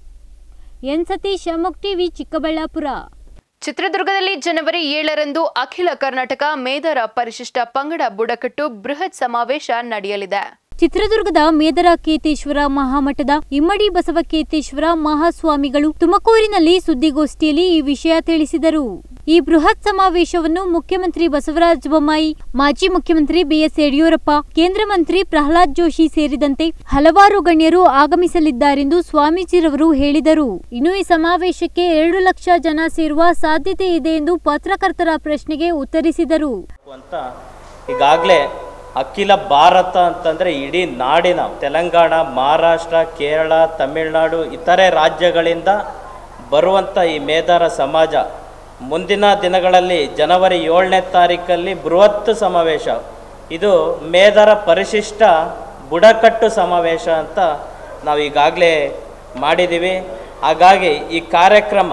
ಎನ್ ಸತೀಶ್ ಅಮೋಕ್ ಟಿವಿ ಚಿಕ್ಕಬಳ್ಳಾಪುರ ಚಿತ್ರದುರ್ಗದಲ್ಲಿ ಜನವರಿ ಏಳರಂದು ಅಖಿಲ ಕರ್ನಾಟಕ ಮೇದರ ಪರಿಶಿಷ್ಟ ಪಂಗಡ ಬುಡಕಟ್ಟು ಬೃಹತ್ ಸಮಾವೇಶ ನಡೆಯಲಿದೆ ಚಿತ್ರದುರ್ಗದ ಮೇದರ ಕೇತೇಶ್ವರ ಮಹಾಮಠದ ಇಮ್ಮಡಿ ಬಸವಕೇತೇಶ್ವರ ಮಹಾಸ್ವಾಮಿಗಳು ತುಮಕೂರಿನಲ್ಲಿ ಸುದ್ದಿಗೋಷ್ಠಿಯಲ್ಲಿ ಈ ವಿಷಯ ತಿಳಿಸಿದರು ಈ ಬೃಹತ್ ಸಮಾವೇಶವನ್ನು ಮುಖ್ಯಮಂತ್ರಿ ಬಸವರಾಜ ಬೊಮ್ಮಾಯಿ ಮಾಜಿ ಮುಖ್ಯಮಂತ್ರಿ ಬಿಎಸ್ ಯಡಿಯೂರಪ್ಪ ಕೇಂದ್ರ ಮಂತ್ರಿ ಪ್ರಹ್ಲಾದ್ ಜೋಶಿ ಸೇರಿದಂತೆ ಹಲವಾರು ಗಣ್ಯರು ಆಗಮಿಸಲಿದ್ದಾರೆಂದು ಸ್ವಾಮೀಜಿರವರು ಹೇಳಿದರು ಇನ್ನು ಈ ಸಮಾವೇಶಕ್ಕೆ ಎರಡು ಲಕ್ಷ ಜನ ಸೇರುವ ಸಾಧ್ಯತೆ ಇದೆ ಎಂದು ಪತ್ರಕರ್ತರ ಪ್ರಶ್ನೆಗೆ ಉತ್ತರಿಸಿದರು ಅಂತ ಈಗಾಗಲೇ ಅಖಿಲ ಭಾರತ ಅಂತಂದರೆ ಇಡೀ ನಾಡಿನ ತೆಲಂಗಾಣ ಮಹಾರಾಷ್ಟ್ರ ಕೇರಳ ತಮಿಳುನಾಡು ಇತರೆ ರಾಜ್ಯಗಳಿಂದ ಬರುವಂಥ ಈ ಮೇದಾರ ಸಮಾಜ ಮುಂದಿನ ದಿನಗಳಲ್ಲಿ ಜನವರಿ ಏಳನೇ ತಾರೀಕಲ್ಲಿ ಬೃಹತ್ ಸಮಾವೇಶ ಇದು ಮೇದರ ಪರಿಶಿಷ್ಟ ಬುಡಕಟ್ಟು ಸಮಾವೇಶ ಅಂತ ನಾವು ಈಗಾಗಲೇ ಮಾಡಿದ್ದೀವಿ ಹಾಗಾಗಿ ಈ ಕಾರ್ಯಕ್ರಮ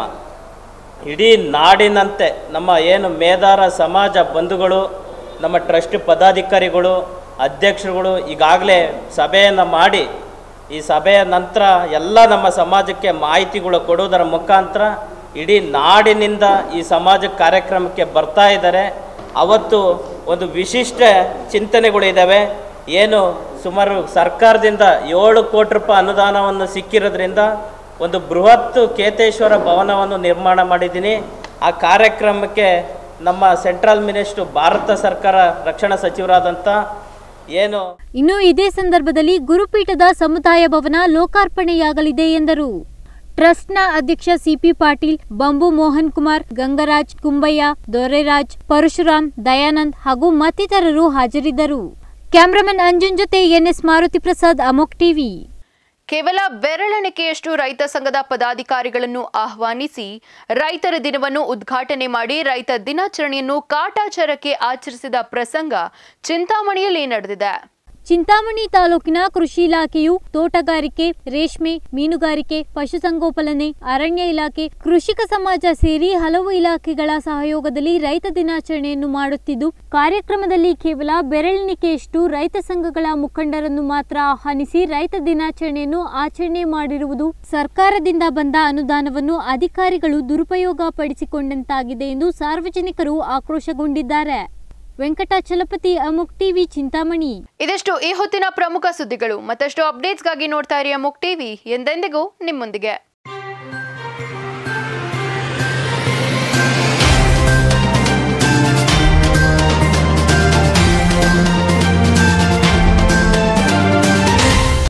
ಇಡೀ ನಾಡಿನಂತೆ ನಮ್ಮ ಏನು ಮೇದಾರ ಸಮಾಜ ಬಂಧುಗಳು ನಮ್ಮ ಟ್ರಸ್ಟ್ ಪದಾಧಿಕಾರಿಗಳು ಅಧ್ಯಕ್ಷರುಗಳು ಈಗಾಗಲೇ ಸಭೆಯನ್ನು ಮಾಡಿ ಈ ಸಭೆಯ ನಂತರ ಎಲ್ಲ ನಮ್ಮ ಸಮಾಜಕ್ಕೆ ಮಾಹಿತಿಗಳು ಕೊಡುವುದರ ಮುಖಾಂತರ ಇಡೀ ನಾಡಿನಿಂದ ಈ ಸಮಾಜ ಕಾರ್ಯಕ್ರಮಕ್ಕೆ ಬರ್ತಾ ಇದ್ದಾರೆ ಅವತ್ತು ಒಂದು ವಿಶಿಷ್ಟ ಚಿಂತನೆಗಳಿದ್ದಾವೆ ಏನು ಸುಮಾರು ಸರ್ಕಾರದಿಂದ ಏಳು ಕೋಟಿ ರೂಪಾಯಿ ಅನುದಾನವನ್ನು ಸಿಕ್ಕಿರೋದ್ರಿಂದ ಒಂದು ಬೃಹತ್ ಕೇತೇಶ್ವರ ಭವನವನ್ನು ನಿರ್ಮಾಣ ಮಾಡಿದ್ದೀನಿ ಆ ಕಾರ್ಯಕ್ರಮಕ್ಕೆ ನಮ್ಮ ಸೆಂಟ್ರಲ್ ಮಿನಿಸ್ಟ್ರು ಭಾರತ ಸರ್ಕಾರ ರಕ್ಷಣಾ ಸಚಿವರಾದಂಥ ಏನು ಇನ್ನು ಇದೇ ಸಂದರ್ಭದಲ್ಲಿ ಗುರುಪೀಠದ ಸಮುದಾಯ ಭವನ ಲೋಕಾರ್ಪಣೆಯಾಗಲಿದೆ ಎಂದರು ಟ್ರಸ್ಟ್ನ ಅಧ್ಯಕ್ಷ ಸಿಪಿ ಪಾಟೀಲ್ ಬಂಬು ಮೋಹನ್ ಕುಮಾರ್ ಗಂಗರಾಜ್ ಕುಂಬಯ್ಯ ದೊರೆರಾಜ್ ಪರಶುರಾಮ್ ದಯಾನಂದ್ ಹಾಗೂ ಮತ್ತಿತರರು ಹಾಜರಿದ್ದರು ಕ್ಯಾಮ್ರಾಮನ್ ಅಂಜುನ್ ಜೊತೆ ಎನ್ಎಸ್ ಮಾರುತಿ ಪ್ರಸಾದ್ ಅಮೋಕ್ ಟಿವಿ ಕೇವಲ ಬೆರಳೆಣಿಕೆಯಷ್ಟು ರೈತ ಸಂಘದ ಪದಾಧಿಕಾರಿಗಳನ್ನು ಆಹ್ವಾನಿಸಿ ರೈತರ ದಿನವನ್ನು ಉದ್ಘಾಟನೆ ಮಾಡಿ ರೈತ ದಿನಾಚರಣೆಯನ್ನು ಕಾಟಾಚಾರಕ್ಕೆ ಆಚರಿಸಿದ ಪ್ರಸಂಗ ಚಿಂತಾಮಣಿಯಲ್ಲಿ ನಡೆದಿದೆ ಚಿಂತಾಮಣಿ ತಾಲೂಕಿನ ಕೃಷಿ ಇಲಾಖೆಯು ತೋಟಗಾರಿಕೆ ರೇಷ್ಮೆ ಮೀನುಗಾರಿಕೆ ಪಶುಸಂಗೋಪನೆ ಅರಣ್ಯ ಇಲಾಖೆ ಕೃಷಿಕ ಸಮಾಜ ಸೇರಿ ಹಲವು ಇಲಾಖೆಗಳ ಸಹಯೋಗದಲ್ಲಿ ರೈತ ದಿನಾಚರಣೆಯನ್ನು ಮಾಡುತ್ತಿದ್ದು ಕಾರ್ಯಕ್ರಮದಲ್ಲಿ ಕೇವಲ ಬೆರಳೆಣಿಕೆಯಷ್ಟು ರೈತ ಸಂಘಗಳ ಮುಖಂಡರನ್ನು ಮಾತ್ರ ಆಹ್ವಾನಿಸಿ ರೈತ ದಿನಾಚರಣೆಯನ್ನು ಆಚರಣೆ ಮಾಡಿರುವುದು ಸರ್ಕಾರದಿಂದ ಬಂದ ಅನುದಾನವನ್ನು ಅಧಿಕಾರಿಗಳು ದುರುಪಯೋಗ ಪಡಿಸಿಕೊಂಡಂತಾಗಿದೆ ಎಂದು ಸಾರ್ವಜನಿಕರು ಆಕ್ರೋಶಗೊಂಡಿದ್ದಾರೆ ವೆಂಕಟಾಚಲಪತಿ ಅಮುಕ್ ಟಿವಿ ಚಿಂತಾಮಣಿ ಇದಷ್ಟು ಈ ಹೊತ್ತಿನ ಪ್ರಮುಖ ಸುದ್ದಿಗಳು ಮತ್ತಷ್ಟು ಅಪ್ಡೇಟ್ಸ್ಗಾಗಿ ನೋಡ್ತಾ ಇರಿ ಅಮುಕ್ ಟಿವಿ ಎಂದೆಂದಿಗೂ ನಿಮ್ಮೊಂದಿಗೆ